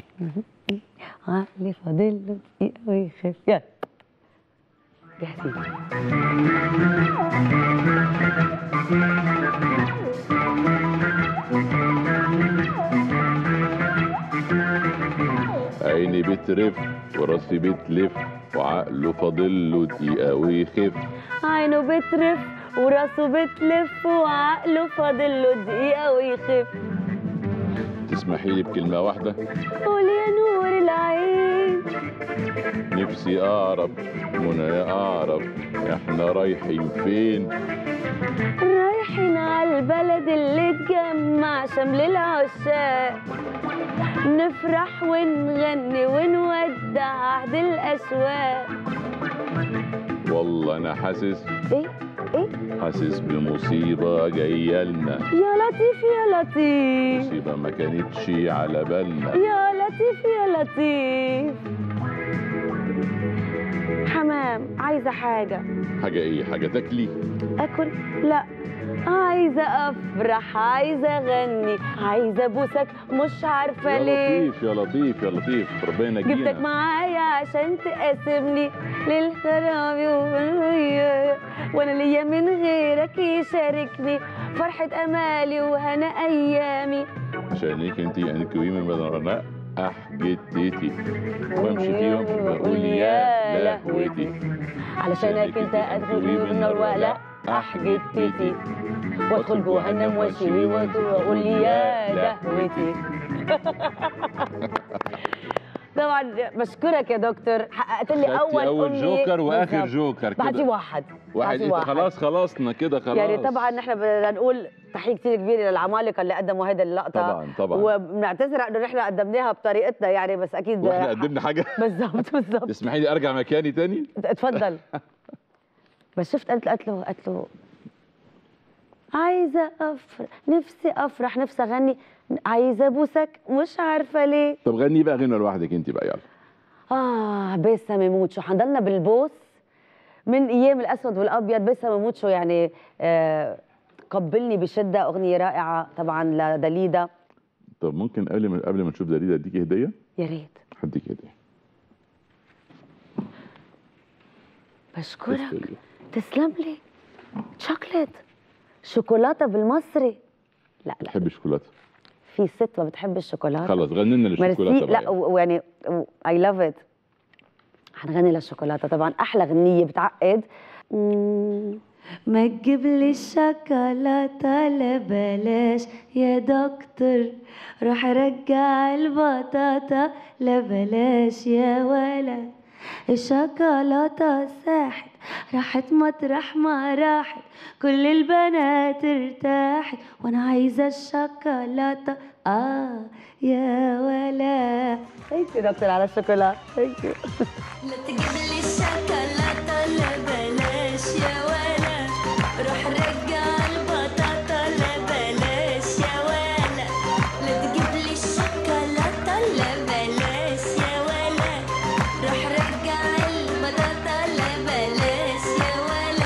عقلي فاضل له دقيقه ويخف يلا جاهزين عيني بترف وراسي بتلف وعقله فاضل له دقيقه ويخف عينه بترف وراسه بتلف وعقله فاضل له دقيقه ويخف تسمحي لي بكلمه واحده قول يا نور العين نفسي اعرف منى اعرف احنا رايحين فين رايحين على البلد اللي تجمع شمل العشاق نفرح ونغني ونودع عهد الأشواق والله انا حاسس إيه إيه حاسس بمصيبه جايه لنا يا لطيف يا لطيف مصيبه ما كانتش على بالنا يا لطيف يا لطيف حمام عايزة حاجة حاجه ايه حاجه تاكلي اكل لا عايزه افرح عايزه اغني عايزه ابوسك مش عارفه يا ليه لطيف يا لطيف يا لطيف ربنا جبتك ينجينا معايا عشان تقاسمني للخرابي وبالغيا وانا ليا من غيرك يشاركني فرحة امالي وهنا ايامي عشانك انت انكوي من بدرنا احجتتي وامشي فيهم بقول يا لهوتي علشانك انت ادخل قلوب النار ولا احجتتي وادخل جهنم واشوي واقول يا لهوتي طبعا بشكرك يا دكتور حققت لي خدتي اول اول أمنية. جوكر واخر بالظبط. جوكر بعدي كده واحد واحد بعدي إيه خلاص خلصنا كده خلاص يعني طبعا احنا بدنا نقول تحيه كثير كبيره للعمالقه اللي قدموا هذه اللقطه طبعا طبعا وبنعتذر انه نحن قدمناها بطريقتنا يعني بس اكيد واحنا قدمنا حاجه بالظبط بالظبط تسمحي لي ارجع مكاني تاني اتفضل بس شفت قالت له قالت له قالت له عايزه افرح نفسي افرح نفسي اغني عايزه ابوسك مش عارفه ليه طب غني بقى غنى لوحدك انت بقى يلا اه بسم يموت شو حنضلنا بالبوس من ايام الاسود والابيض بسم يموت شو يعني آه قبلني بشده اغنيه رائعه طبعا لدليدا طب ممكن قبل ما قبل ما نشوف دليل اديكي هديه يا ريت هديك هديه بشكرك تسلم لي شوكليت شوكولاته بالمصري لا لا بتحبي الشوكولاته في ست ما بتحب الشوكولاته خلص غني لنا الشوكولاته ميرسي بقى لا و- ويعني اي لاف ات هنغني للشوكولاته طبعا احلى غنيه بتعقد ما تجيب لي الشوكولاتة لا بلاش يا دكتور روح رجع البطاطا لا بلاش يا ولا الشوكولاتة ساحت راحت مطرح ما راحت كل البنات ارتاحت وانا عايزة الشوكولاتة اه يا ولا ثانك يو دكتور على الشوكولاته ثانك يو لا تجيب لي الشوكولاتة لا بلاش يا ولا روح رجع البطاطا لا بلاش يا ولا لا تجيب لي الشوكولاتة لا بلاش يا ولا روح رجع البطاطا لا بلاش يا ولا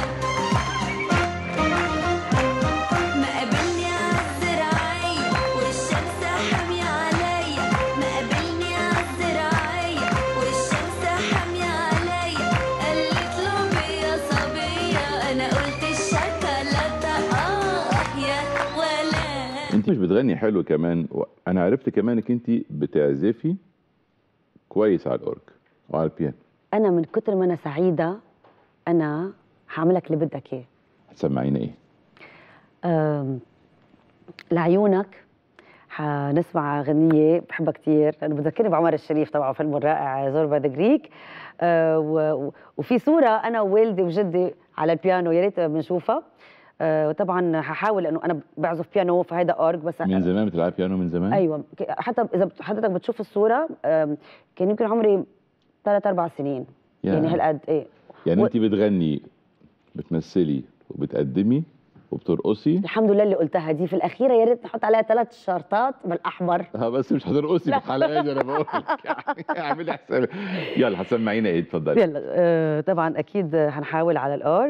ما قابلني عالزراعية والشمس حامية عليا ما قابلني عالزراعية والشمس حامية عليا قالت له بيا صبية أنا قلت الشوكولاتة آه يا ولا انت مش بتغني حلو كمان و- انا عرفت كمان انك انت بتعزفي كويس على الاورج وعلى البيانو انا من كتر ما انا سعيده انا هعملك اللي بدك اياه هتسمعينا ايه أم، لعيونك حنسمع غنية بحبها كتير لأنه بتذكرني بعمر الشريف طبعا فيلم الرائع زور باي ذا جريك أه و- و- وفي صورة أنا ووالدي وجدي على البيانو يا ريت بنشوفها أه وطبعا هحاول لأنه أنا بعزف بيانو فهيدا أورج بس من زمان بتلعبي بيانو من زمان ايوه ك- حتى اذا بت- حضرتك بتشوف الصوره أم، كان يمكن عمري ثلاث اربع سنين يا. يعني هالقد ايه يعني و- انت بتغني بتمثلي وبتقدمي وبترقصي الحمد لله اللي قلتها دي في الاخيره يا ريت نحط عليها ثلاث شرطات بالاحمر اه بس مش هترقصي في الحلقه دي انا بقول لك يعني اعملي حسابك يلا هتسمعينا ايه اتفضلي يلا آه طبعا اكيد هنحاول على الاورج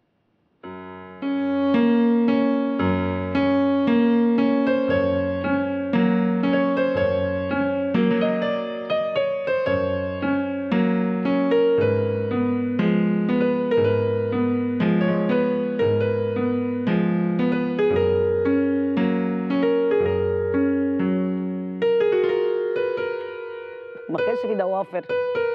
ما كانش في ضوافر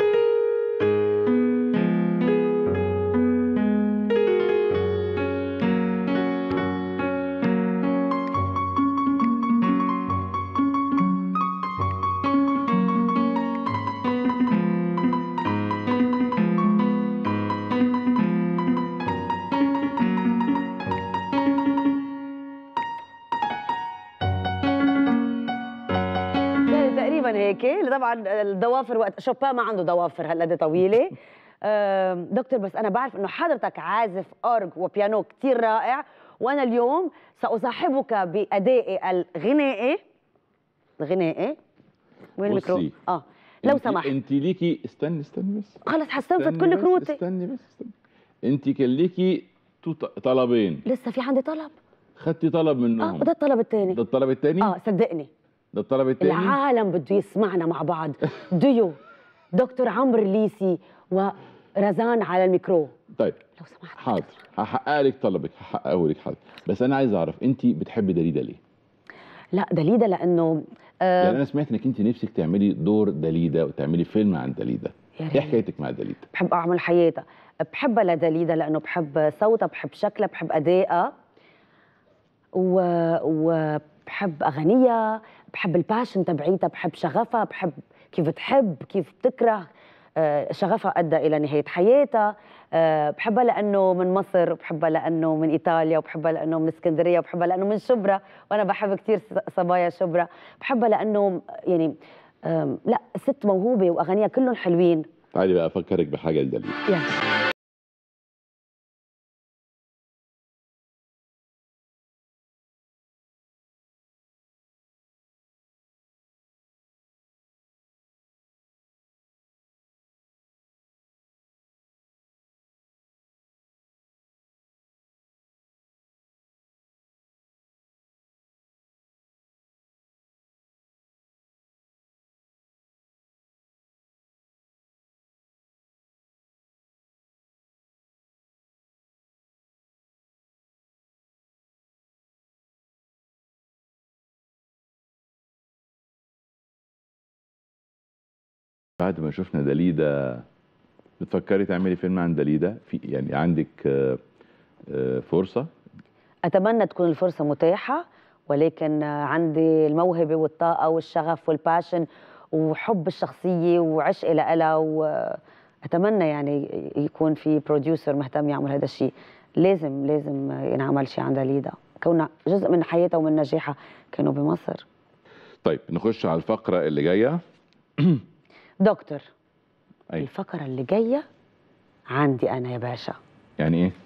يعني تقريبا هيك طبعا الضوافر وقت شوبان ما عنده ضوافر هالقد طويله آم، دكتور بس انا بعرف انه حضرتك عازف اورج وبيانو كتير رائع وانا اليوم ساصاحبك بادائي الغنائي الغنائي وين الميكرو بصي. اه لو انت- سمحت انت ليكي استني استني بس خلص حستنفذ استني كل بس، كروتي استني بس استني انت كان ليكي تو ط- طلبين لسه في عندي طلب خدتي طلب اه منهم وده الطلب الثاني ده الطلب الثاني اه صدقني ده الطلب الثاني العالم بده يسمعنا مع بعض ديو دكتور عمرو الليسي ورزان على الميكرو طيب لو سمحت حاضر هحقق لك طلبك هحققه لك حاضر بس انا عايز اعرف انت بتحبي داليدا ليه؟ لا دليده لانه آه يعني انا سمعت انك انت نفسك تعملي دور داليدا وتعملي فيلم عن داليدا يا ايه ريت. حكايتك مع داليدا؟ بحب اعمل حياتها بحبها لدليدا لانه بحب صوتها بحب شكلها بحب ادائها و... وبحب اغانيها بحب الباشن تبعيتها بحب شغفها بحب كيف بتحب كيف بتكره آه، شغفها ادى الى نهايه حياتها آه، بحبها لانه من مصر وبحبها لانه من ايطاليا وبحبها لانه من اسكندريه وبحبها لانه من شبرا وانا بحب كثير صبايا شبرا بحبها لانه يعني آم، لا ست موهوبه واغانيها كلهم حلوين تعالي بقى افكرك بحاجه لداليدا يعني بعد ما شفنا داليدا بتفكري تعملي فيلم عن داليدا في يعني عندك آه، آه، فرصه اتمنى تكون الفرصه متاحه ولكن آه، عندي الموهبه والطاقه والشغف والباشن وحب الشخصيه وعشق لها واتمنى يعني يكون في بروديوسر مهتم يعمل هذا الشيء لازم لازم ينعمل شيء عن داليدا كونها جزء من حياتها ومن نجاحها كانوا بمصر طيب نخش على الفقره اللي جايه دكتور أي. الفقره اللي جايه عندي انا يا باشا يعني ايه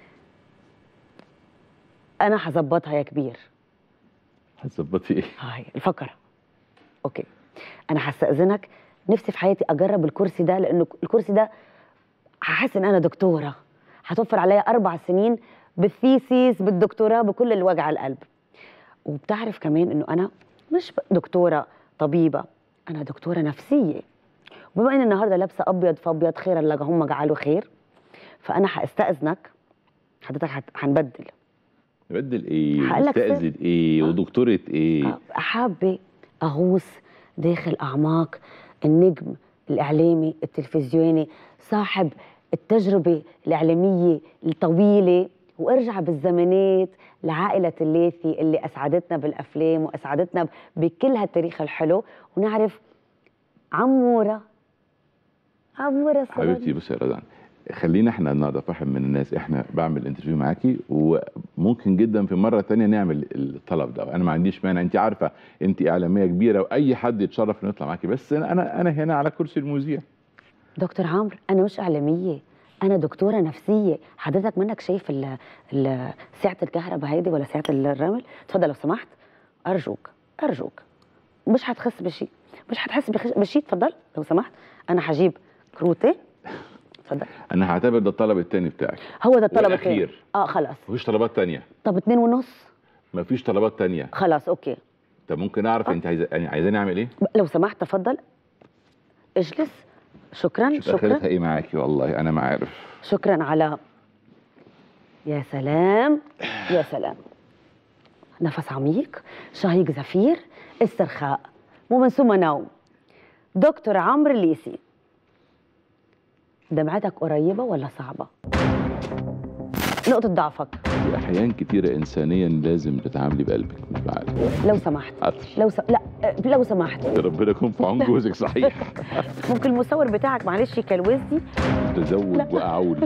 انا هظبطها يا كبير هتظبطي ايه هاي الفقرة اوكي انا هستأذنك نفسي في حياتي اجرب الكرسي ده لانه الكرسي ده هحس ان انا دكتورة هتوفر عليا اربع سنين بالثيسيس بالدكتوراه بكل اللي وجع القلب وبتعرف كمان انه انا مش دكتورة طبيبة انا دكتورة نفسية وبما ان النهارده لابسه ابيض فابيض خيرا لك هم جعلوا خير فانا هستأذنك حضرتك هت- هنبدل نبدل ايه هقلك سر. مستأذن ايه ودكتورة ايه حابة أغوص داخل أعماق النجم الإعلامي التلفزيوني صاحب التجربة الإعلامية الطويلة وارجع بالزمانات لعائلة الليثي اللي أسعدتنا بالأفلام وأسعدتنا بكل هالتاريخ الحلو ونعرف عمورة عمورة حبيبتي صغيرة بصي يا رضوان خلينا احنا النهارده فاحم من الناس احنا بعمل انترفيو معاكي وممكن جدا في مره تانية نعمل الطلب ده انا ما عنديش مانع انت عارفه انت اعلاميه كبيره واي حد يتشرف انه يطلع معاكي بس انا انا انا هنا على كرسي المذيع دكتور عمرو انا مش اعلاميه انا دكتوره نفسيه حضرتك منك شايف ال- ال- سعه الكهرباء هيدي ولا سعه الرمل اتفضل لو سمحت ارجوك ارجوك مش هتخس بشيء مش هتحس بخش- بشيء اتفضل لو سمحت انا هجيب كروتين اتفضل انا هعتبر ده الطلب التاني بتاعك هو ده الطلب والأخير. التاني. اه خلاص مفيش طلبات تانية طب اتنين ونص مفيش طلبات تانية خلاص اوكي طب ممكن اعرف انت عايزه يعني عايزاني اعمل ايه لو سمحت تفضل اجلس شكرا شوف اخرتها شكرا ايه معاكي والله انا ما عارف شكرا على يا سلام يا سلام نفس عميق شهيق زفير استرخاء ومن ثم نوم دكتور عمرو الليسي دمعتك قريبة ولا صعبة؟ نقطة ضعفك في احيان كتيره انسانيا لازم تتعاملي بقلبك مش بعقلك لو سمحت عطل لو س... لا آه، لو سمحت ربنا يكون في عون جوزك صحيح ممكن المصور بتاعك معلش يكلوز دي تزوج واعول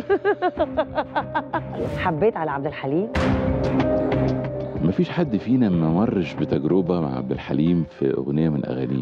حبيت على عبد الحليم مفيش حد فينا ما مرش بتجربه مع عبد الحليم في اغنيه من اغانيه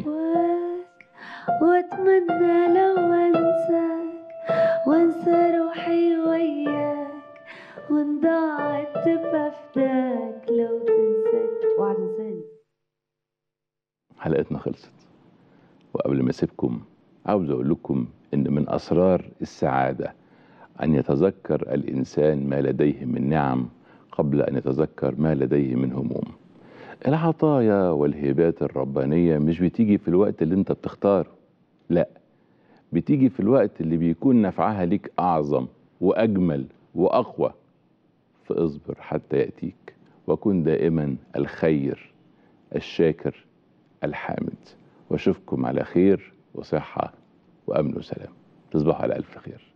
واتمنى لو انساك وانسى روحي وياك وان ضاعت تبقى فداك لو تنساك اوعى تنساني حلقتنا خلصت وقبل ما اسيبكم عاوز اقول لكم ان من اسرار السعاده ان يتذكر الانسان ما لديه من نعم قبل ان يتذكر ما لديه من هموم العطايا والهبات الربانيه مش بتيجي في الوقت اللي انت بتختاره لا بتيجي في الوقت اللي بيكون نفعها ليك اعظم واجمل واقوى فاصبر حتى ياتيك وكن دائما الخير الشاكر الحامد واشوفكم على خير وصحه وامن وسلام تصبحوا على الف خير